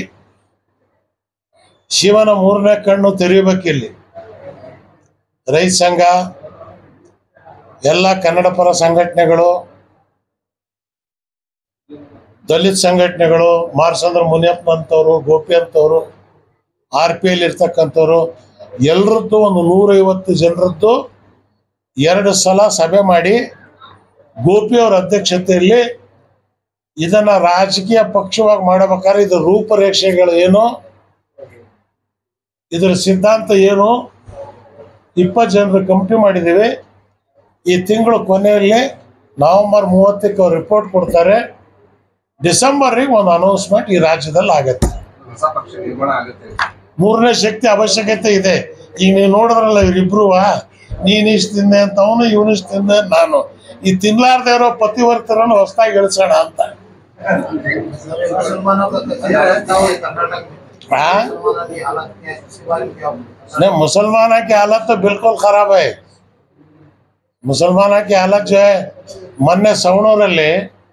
ಶಿವನ ಮೂರನೇ ಕಣ್ಣು ತೆರೀಬೇಕಿಲ್ಲಿ ರೈತ ಸಂಘ ಎಲ್ಲ ಕನ್ನಡ ಪರ ಸಂಘಟನೆಗಳು ದಲಿತ ಸಂಘಟನೆಗಳು ಮಾರ್ಸಂದ್ರ ಮುನಿಯಪ್ಪನಂತವರು ಗೋಪಿ ಅಂತವರು ಆರ್ ಪಿ ಎಲ್ ಇರ್ತಕ್ಕಂಥವ್ರು ಎಲ್ಲರದ್ದು ಒಂದು ನೂರೈವತ್ತು ಜನರದ್ದು ಎರಡು ಸಲ ಸಭೆ ಮಾಡಿ ಗೋಪಿ ಅವರ ಅಧ್ಯಕ್ಷತೆಯಲ್ಲಿ ಇದನ್ನ ರಾಜಕೀಯ ಪಕ್ಷವಾಗಿ ಮಾಡಬೇಕಾದ್ರೆ ಇದ್ರ ರೂಪರೇಷೆಗಳು ಏನು ಇದರ ಸಿದ್ಧಾಂತ ಏನು ಇಪ್ಪತ್ತು ಜನರ ಕಮಿಟಿ ಮಾಡಿದ್ದೀವಿ ಈ ತಿಂಗಳು ಕೊನೆಯಲ್ಲಿ ನವೆಂಬರ್ ಮೂವತ್ತಕ್ಕೆ ಅವ್ರು ರಿಪೋರ್ಟ್ ಕೊಡ್ತಾರೆ ಡಿಸೆಂಬರಿಗೆ ಒಂದು ಅನೌನ್ಸ್ಮೆಂಟ್ ಈ ರಾಜ್ಯದಲ್ಲಿ ಆಗತ್ತೆ ಹೊಸ ಪಕ್ಷ ನಿರ್ಮಾಣ ಆಗುತ್ತೆ ಮೂರನೇ ಶಕ್ತಿ ಅವಶ್ಯಕತೆ ಇದೆ ಈಗ ನೀವು ನೋಡಿದ್ರಲ್ಲ ಇವರಿಬ್ರುವಾ ನೀನ್ ಇಷ್ಟು ತಿಂದೆ ಅಂತ ಅವನು ಇವನು ಇಷ್ಟು ತಿಂದೆ ಅಂತ ನಾನು ಈ ತಿನ್ಲಾರ್ದೇ ಇರೋ ಪತಿವರ್ತರನ್ನು ಹೊಸದಾಗಿ ಇಳಿಸೋಣ ಅಂತ मुसलमानों का क्या लगता है कर्नाटक में हाँ? मुसलमानों की हालत क्या है इसके बारे में क्या नहीं मुसलमान की हालत तो बिल्कुल खराब है ಮುಸಲ್ಮಾನ की हालत जो है ಮೊನ್ನೆ ಸವಣೂರಲ್ಲಿ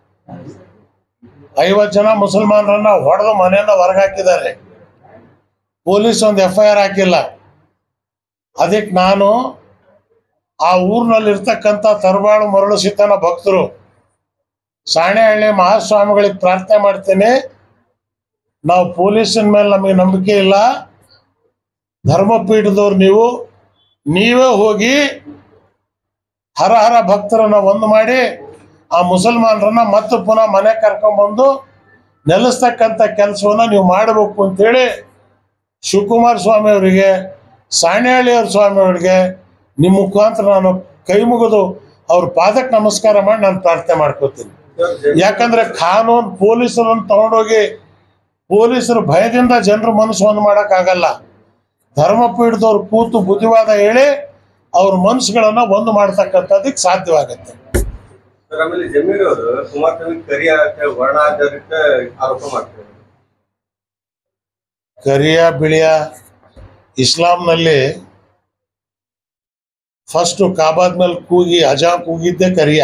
ಐವತ್ತು ಜನ ಮುಸಲ್ಮಾನರನ್ನ ಹೊಡೆದು ಮನೆಯಿಂದ ಹೊರಗೆ ಹಾಕಿದ್ದಾರೆ ಪೊಲೀಸ್ ಒಂದು ಎಫ್ ಐ ಆರ್ ಹಾಕಿಲ್ಲ ಅದಕ್ಕೆ ನಾನು ಆ ಊರಿನಲ್ಲಿ ಇರ್ತಕ್ಕಂಥ ತರಬಾಳು ಮರಳು ಸಿದ್ದನ ಭಕ್ತರು ಸಾಣೆಹಳ್ಳಿ ಮಹಾಸ್ವಾಮಿಗಳಿಗೆ ಪ್ರಾರ್ಥನೆ ಮಾಡ್ತೇನೆ ನಾವು ಪೊಲೀಸಿನ ಮೇಲೆ ನಮಗೆ ನಂಬಿಕೆ ಇಲ್ಲ ಧರ್ಮಪೀಠದವ್ರು ನೀವು ನೀವೇ ಹೋಗಿ ಹರ ಹರ ಭಕ್ತರನ್ನ ಒಂದು ಮಾಡಿ ಆ ಮುಸಲ್ಮಾನರನ್ನ ಮತ್ತೆ ಪುನಃ ಮನೆ ಕರ್ಕೊಂಡ್ಬಂದು ನೆಲೆಸ್ತಕ್ಕಂಥ ಕೆಲಸವನ್ನ ನೀವು ಮಾಡಬೇಕು ಅಂತೇಳಿ ಶಿವಕುಮಾರ ಸ್ವಾಮಿ ಅವರಿಗೆ ಸಾಣೆಹಳ್ಳಿಯವ್ರ ಸ್ವಾಮಿ ಅವರಿಗೆ ನಿಮ್ಮ ಮುಖಾಂತರ ನಾನು ಕೈ ಮುಗಿದು ಅವ್ರ ಪಾದಕ್ಕೆ ನಮಸ್ಕಾರ ಮಾಡಿ ನಾನು ಪ್ರಾರ್ಥನೆ ಮಾಡ್ಕೋತೀನಿ ಯಾಕಂದ್ರೆ ಕಾನೂನು ಪೊಲೀಸರನ್ನು ತಗೊಂಡೋಗಿ ಪೊಲೀಸರು ಭಯದಿಂದ ಜನರ ಮನಸ್ಸು ಒಂದು ಮಾಡೋಕ್ಕಾಗಲ್ಲ ಧರ್ಮಪೀಠದವ್ರು ಕೂತು ಬುದ್ಧಿವಾದ ಹೇಳಿ ಅವ್ರ ಮನಸ್ಸುಗಳನ್ನ ಒಂದು ಮಾಡ್ತಕ್ಕಂಥದ್ದಕ್ಕೆ ಸಾಧ್ಯವಾಗುತ್ತೆ ಸರ್ ಆಮೇಲೆ ಜಮೀರ್ ಅವರು ಕುಮಾರಸ್ವಾಮಿ ಕರಿಯ ವರ್ಣಾಧಾರಿತ ಆರೋಪ ಮಾಡ್ತಾರೆ ಕರಿಯ ಬಿಳಿಯ ಇಸ್ಲಾಂನಲ್ಲಿ ಫಸ್ಟ್ ಕಾಬಾದ್ ಮೇಲೆ ಕೂಗಿ ಅಜಾ ಕೂಗಿದ್ದೆ ಕರಿಯ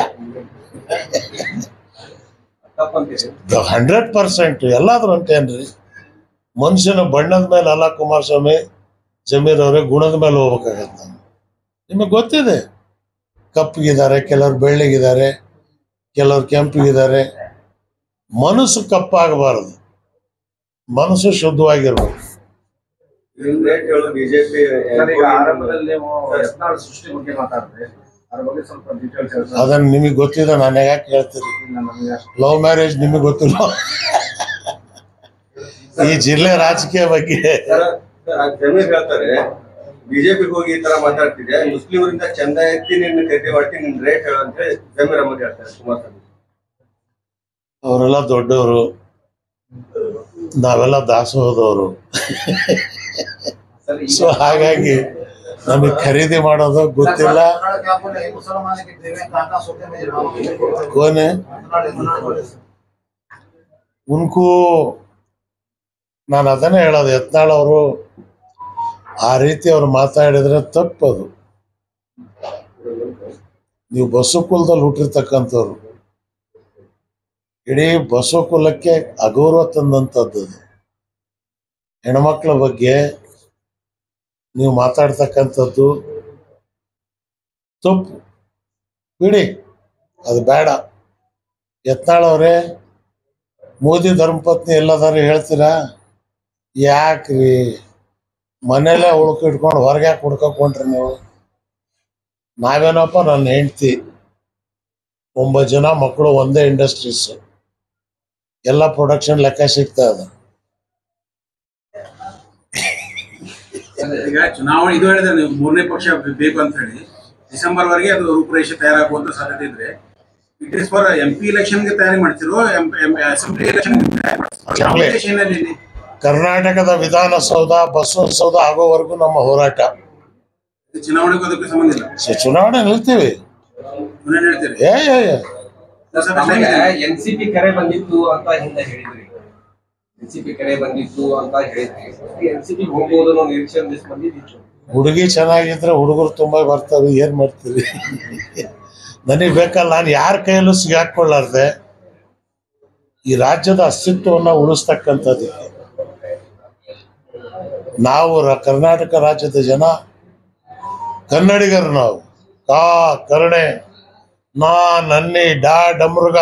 ತಪ್ಪಂತೀರಿ ಹಂಡ್ರೆಡ್ ಪರ್ಸೆಂಟ್ ಎಲ್ಲಾದ್ರೂ ಅಂತೇನ್ರಿ ಮನುಷ್ಯನ ಬಣ್ಣದ ಮೇಲೆ ಅಲ್ಲ ಕುಮಾರಸ್ವಾಮಿ ಜಮೀರ್ ಅವರೇ ಗುಣದ ಮೇಲೆ ಹೋಗ್ಬೇಕಾಗತ್ತೆ ನಾವು ನಿಮಗೆ ಗೊತ್ತಿದೆ ಕಪ್ಪಗಿದ್ದಾರೆ ಕೆಲವ್ರು ಬೆಳ್ಳಗಿದ್ದಾರೆ ಕೆಲವ್ರು ಕೆಂಪಗಿದ್ದಾರೆ ಮನಸ್ಸು ಕಪ್ಪಾಗಬಾರದು ಮನಸ್ಸು ಶುದ್ಧವಾಗಿರ್ಬೇಕು ರೇಟ್ ಹೇಳು ಬಿಜೆಪಿ ಸರ್, ಈಗ ಆರಂಭದಲ್ಲಿ ನೀವು ಯತ್ನಾಳ್ ಸೃಷ್ಟಿ ಬಗ್ಗೆ ಮಾತಾಡಿದ್ರೆ ಅದ್ರ ಬಗ್ಗೆ ಸ್ವಲ್ಪ ಡೀಟೇಲ್ಸ್ ಅದನ್ನ ನಿಮಗೆ ಗೊತ್ತಿದೆ ನಾನು ಯಾಕೆ ಹೇಳ್ತೀರಿ ಲವ್ ಮ್ಯಾರೇಜ್ ನಿಮಗೆ ಗೊತ್ತಿಲ್ಲ ಈ ಜಿಲ್ಲೆ ರಾಜಕೀಯ ಬಗ್ಗೆ ಸರ್, ಸರ್, ಜಮೀರ್ ಹೇಳ್ತಾರೆ ಬಿಜೆಪಿ ಹೋಗಿ ಈ ತರ ಮಾತಾಡ್ತಿದೆ ಮುಸ್ಲಿಮರಿಂದ ಚಂದ ಎತ್ತಿ ನಿನ್ನ ಖರೀದಿ ಮಾಡ್ತೀನಿ ನಿನ್ ರೇಟ್ ಹೇಳು ಅಂತ ಹೇಳಿ ಜಮೀರ್ ಅಹಮದ್ ಹೇಳ್ತಾರೆ ಕುಮಾರಸ್ವಾಮಿ ಅವರೆಲ್ಲ ದೊಡ್ಡವರು ನಾವೆಲ್ಲ ದಾಸೋಹದವರು ಸರ್, ಈಗ ಸೊ ಹಾಗಾಗಿ ನಮಗೆ ಖರೀದಿ ಮಾಡೋದು ಗೊತ್ತಿಲ್ಲ क्या बोले मुसलमान के देवे काका सोते में जवाब ಕೋನೆ ಉನ್ಕು ನಾನು ಅದನ್ನೇ ಹೇಳೋದು ಯತ್ನಾಳ್ ಅವರು ಆ ರೀತಿ ಅವ್ರು ಮಾತಾಡಿದ್ರೆ ತಪ್ಪದು ನೀವು ಬಸವ ಕುಲದಲ್ಲಿ ಹುಟ್ಟಿರ್ತಕ್ಕಂಥವ್ರು ಇಡೀ ಬಸವ ಕುಲಕ್ಕೆ ಅಗೌರವ ತಂದಂಥದ್ದು ಅದು. ಹೆಣ್ಮಕ್ಳ ಬಗ್ಗೆ ನೀವು ಮಾತಾಡ್ತಕ್ಕಂಥದ್ದು ತಪ್ಪು ಬಿಡಿ ಅದು ಬೇಡ ಯತ್ನಾಳ್ ಅವರೇ ಮೋದಿ ಧರ್ಮಪತ್ನಿ ಎಲ್ಲದಾರು ಹೇಳ್ತೀರಾ ಯಾಕ್ರಿ ಮನೇಲೆ ಉಳ್ಕ ಇಟ್ಕೊಂಡು ಹೊರಗೆ ಯಾಕೆ ಹುಡ್ಕೊಂಡ್ರಿ ನೀವು ನಾವೇನಪ್ಪ ನನ್ನ ಹೆಂಡ್ತಿ ಒಂಬತ್ತು ಜನ ಮಕ್ಕಳು ಒಂದೇ ಇಂಡಸ್ಟ್ರೀಸ್ ಎಲ್ಲ ಪ್ರೊಡಕ್ಷನ್ ಲೆಕ್ಕ ಸಿಗ್ತಾ ಇದೆ ಈಗ ಚುನಾವಣೆ ಇದು ಹೇಳಿದ್ರೆ ನೀವು ಮೂರನೇ ಪಕ್ಷ ಬೇಕು ಅಂತ ಹೇಳಿ ಡಿಸೆಂಬರ್ ವರೆಗೆ ಅದು ರೂಪುರೇಷೆ ತಯಾರಾಗುವಂತ ಸಾಧ್ಯತೆ ಇದ್ರೆ it is for M P ಎಲೆಕ್ಷನ್ಗೆ ತಯಾರಿ ಮಾಡ್ತಿರೋ ಅಸೆಂಬ್ಲಿ ಎಲೆಕ್ಷನ್ ಏನಲ್ಲಿ ಕರ್ನಾಟಕದ ವಿಧಾನಸೌಧ ಬಸವಸೌಧ ಆಗೋವರೆಗೂ ನಮ್ಮ ಹೋರಾಟ ಚುನಾವಣೆಗೂ ಅದಕ್ಕೆ ಸಂಬಂಧ ಇಲ್ಲ ಸೊ ಚುನಾವಣೆ ನಿಲ್ತೀವಿ ಏನ್ ಹೇಳ್ತೀರಿ ಏ ಏ ಏ. ನಮಗೆ ಎನ್ ಸಿ ಪಿ ಕರೆ ಬಂದಿತ್ತು ಅಂತ ಹಿಂದೆ ಹೇಳಿದ್ರಿ ಎನ್ ಸಿ ಪಿ ಕರೆ ಬಂದಿತ್ತು ಅಂತ ಹೇಳಿದ್ರಿ ಎನ್ ಸಿ ಪಿ ಹೋಗ್ಬೋದು ಅನ್ನೋ ನಿರೀಕ್ಷೆ ಒಂದಿಷ್ಟು ಬಂದಿದ್ದಿತ್ತು ಹುಡುಗಿ ಚೆನ್ನಾಗಿದ್ರೆ ಹುಡುಗರು ತುಂಬಾ ಬರ್ತವೆ ಏನ್ ಮಾಡ್ತೀವಿ ನನಗೆ ಬೇಕಲ್ಲ ನಾನು ಯಾರ ಕೈಯಲ್ಲೂ ಸಿಗಾಕೊಳ್ಳಾರ್ದೆ ಈ ರಾಜ್ಯದ ಅಸ್ತಿತ್ವವನ್ನ ಉಳಿಸ್ತಕ್ಕಂಥದ್ದಕ್ಕೆ ನಾವು ರ- ಕರ್ನಾಟಕ ರಾಜ್ಯದ ಜನ ಕನ್ನಡಿಗರು ನಾವು ಕಾ ಕರುಣೆ ನಾ ನನ್ನಿ ಡಾ ಡಮೃಗ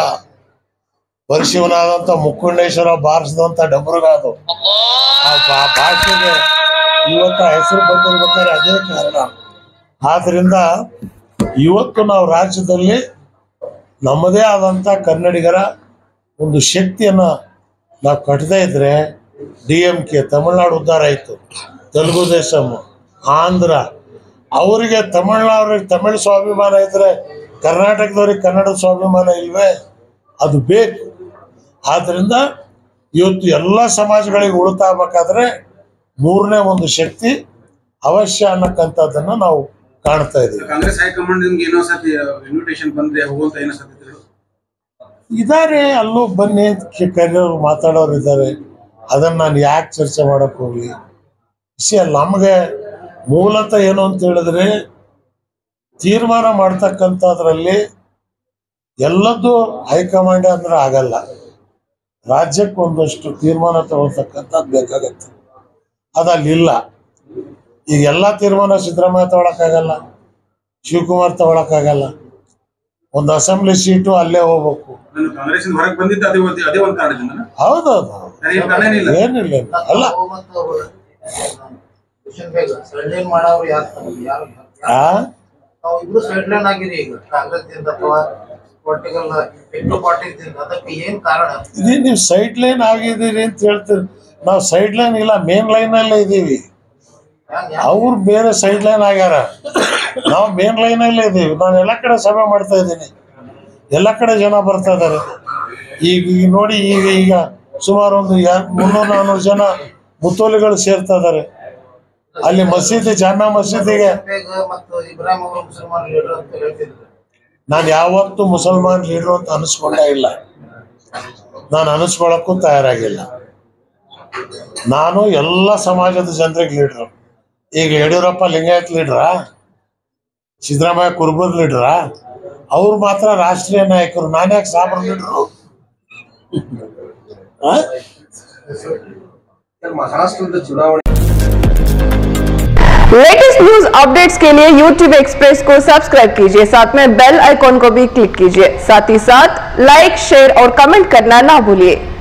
ಪರಿಶಿವನಾದಂತ ಮುಕ್ಕುಂಡೇಶ್ವರ ಬಾರಿಸಿದಂತ ಡಮೃಗ ಅದು ಆ ಬಾ- ಭಾಷೆಗೆ ಇವತ್ತು ಆ ಹೆಸರು ಬಂದಿರ್ಬೇಕಾದ್ರೆ ಅದೇ ಕಾರಣ ಆದ್ರಿಂದ ಇವತ್ತು ನಾವು ರಾಜ್ಯದಲ್ಲಿ ನಮ್ಮದೇ ಆದಂತ ಕನ್ನಡಿಗರ ಒಂದು ಶಕ್ತಿಯನ್ನ ನಾವು ಕಟ್ಟದೇ ಇದ್ರೆ ಡಿ ಎಂ ಕೆ ತಮಿಳ್ನಾಡು ಉದ್ಧಾರ ಆಯಿತು ತೆಲುಗು ದೇಶಂ ಆಂಧ್ರ ಅವರಿಗೆ ತಮಿಳ್ನಾಡ್ರಿಗೆ ತಮಿಳ್ ಸ್ವಾಭಿಮಾನ ಇದ್ರೆ ಕರ್ನಾಟಕದವ್ರಿಗೆ ಕನ್ನಡ ಸ್ವಾಭಿಮಾನ ಇಲ್ವೇ ಅದು ಬೇಕು ಆದ್ರಿಂದ ಇವತ್ತು ಎಲ್ಲ ಸಮಾಜಗಳಿಗೆ ಉಳಿತಾಗಬೇಕಾದ್ರೆ ಮೂರನೇ ಒಂದು ಶಕ್ತಿ ಅವಶ್ಯ ಅನ್ನಕ್ಕಂಥದ್ದನ್ನ ನಾವು ಕಾಣ್ತಾ ಇದ್ದೀವಿ ಕಾಂಗ್ರೆಸ್ ಹೈಕಮಾಂಡ್ ನಿಮ್ಗೆ ಏನೋ ಸತಿ ಇನ್ವಿಟೇಷನ್ ಬಂದ್ರೆ ಹೋಗುವಂತ ಏನೋ ಸಾಧ್ಯತೆಗಳು ಇದಾರೆ ಅಲ್ಲೂ ಬನ್ನಿ ಕೆ- ಕರೆಯೋರು ಮಾತಾಡೋರು ಇದ್ದಾರೆ ಅದನ್ನ ನಾನು ಯಾಕೆ ಚರ್ಚೆ ಮಾಡಕ್ ಹೋಗ್ಲಿ ಸಿ ನಮಗೆ ಮೂಲತಃ ಏನು ಅಂತ ಹೇಳಿದ್ರೆ ತೀರ್ಮಾನ ಮಾಡ್ತಕ್ಕಂಥದ್ರಲ್ಲಿ ಎಲ್ಲದೂ ಹೈಕಮಾಂಡ್ ಅಂದ್ರೆ ಆಗಲ್ಲ ರಾಜ್ಯಕ್ಕೆ ಒಂದಷ್ಟು ತೀರ್ಮಾನ ತಗೊಳ್ತಕ್ಕಂಥದ್ದು ಬೇಕಾಗತ್ತೆ ಅದಲ್ಲಿಲ್ಲ ಈಗ ಎಲ್ಲ ತೀರ್ಮಾನ ಸಿದ್ದರಾಮಯ್ಯ ತಗೊಳಕ್ಕಾಗಲ್ಲ ಶಿವಕುಮಾರ್ ತಗೊಳಕ್ಕಾಗಲ್ಲ ಒಂದು ಅಸೆಂಬ್ಲಿ ಸೀಟು ಅಲ್ಲೇ ಹೋಗ್ಬೇಕು ನಾನು ಕಾಂಗ್ರೆಸ್ ಹೊರಗೆ ಬಂದಿದ್ದು ಅದೇ ಒಂದು ಅದೇ ಒಂದು ಕಾರಣದಿಂದ ಹೌದೌದು ಬೇರೆ ಏನ್ ಕಾರಣ ಏನಿಲ್ಲ ಏನಿಲ್ಲ ಏನಿಲ್ಲ. ಅಲ್ಲ ಮತ್ತು ಮಿಷನ್ ಬೇಗ ಸೈಡ್ಲೈನ್ ಮಾಡೋರು ಯಾರು ಯಾರು ಆ ನಾವು ಇಬ್ರು ಸೈಡ್ಲೈನ್ ಆಗಿರಿ ಈಗ ಕಾಂಗ್ರೆಸ್ ದಿಂದ ಅಥವಾ ಪೊಲಿಟಿಕಲ್ ಎಂಟು ಪಾರ್ಟಿದಿಂದ ಅದಕ್ಕೆ ಏನ್ ಕಾರಣ ಇದೇ ನೀವು ಸೈಡ್ ಲೈನ್ ಆಗಿದ್ದೀರಿ ಅಂತ ಹೇಳ್ತೀರಿ ನಾವು ಸೈಡ್ ಲೈನ್ ಇಲ್ಲ ಮೇನ್ ಲೈನ್ ಅಲ್ಲೇ ಇದ್ದೀವಿ ಹ್ಯಾಂಗ್ ಅವ್ರು ಬೇರೆ ಸೈಡ್ ಲೈನ್ ಆಗ್ಯಾರ ನಾವು ಮೇನ್ ಲೈನ್ ಅಲ್ಲೇ ಇದ್ದೀವಿ ನಾನು ಎಲ್ಲ ಕಡೆ ಸಭೆ ಮಾಡ್ತಾ ಇದ್ದೀನಿ ಎಲ್ಲ ಕಡೆ ಜನ ಬರ್ತಾ ಇದ್ದಾರೆ ಈಗ ಈಗ ನೋಡಿ ಈಗ ಈಗ ಸುಮಾರು ಒಂದು ಯಾ- ಮುನ್ನೂರು ನಾನ್ನೂರು ಜನ ಮುತ್ತೋಲಿಗಳು ಸೇರ್ತಾ ಇದ್ದಾರೆ ಅಲ್ಲಿ ಮಸೀದಿ ಜಾಮಾ ಮಸೀದಿಗೆ ಬೇಗ ಮತ್ತು ಇಬ್ರಾಹಿಂ ಅವರು ಮುಸಲ್ಮಾನ್ ಲೀಡರ್ ಅಂತ ಹೇಳ್ತಿದ್ರು ನಾನು ಯಾವತ್ತೂ ಮುಸಲ್ಮಾನ್ ಲೀಡ್ರು ಅಂತ ಅನಿಸ್ಕೊಂಡೇ ಇಲ್ಲ ನಾನು ಅನಿಸ್ಕೊಳಕ್ಕೂ ತಯಾರಾಗಿಲ್ಲ ನಾನು ಎಲ್ಲ ಸಮಾಜದ ಜನರಿಗೆ ಲೀಡ್ರು ಈಗ ಯಡಿಯೂರಪ್ಪ ಲಿಂಗಾಯತ್ ಲೀಡ್ರಾ ಸಿದ್ದರಾಮಯ್ಯ ಕುರುಬರ್ ಲೀಡ್ರಾ ಅವ್ರು ಮಾತ್ರ ರಾಷ್ಟ್ರೀಯ ನಾಯಕರು ನಾನ್ಯಾಕೆ ಸಾಬ್ರ ಲೀಡ್ರು ಆ? ಸರ್, ಮಹಾರಾಷ್ಟ್ರದ ಚುನಾವಣೆ लेटेस्ट न्यूज अपडेट्स के लिए YouTube एक्सप्रेस को सब्सक्राइब कीजिए साथ में बेल आइकॉन को भी क्लिक कीजिए साथ ही साथ लाइक शेयर और कमेंट करना ना भूलिए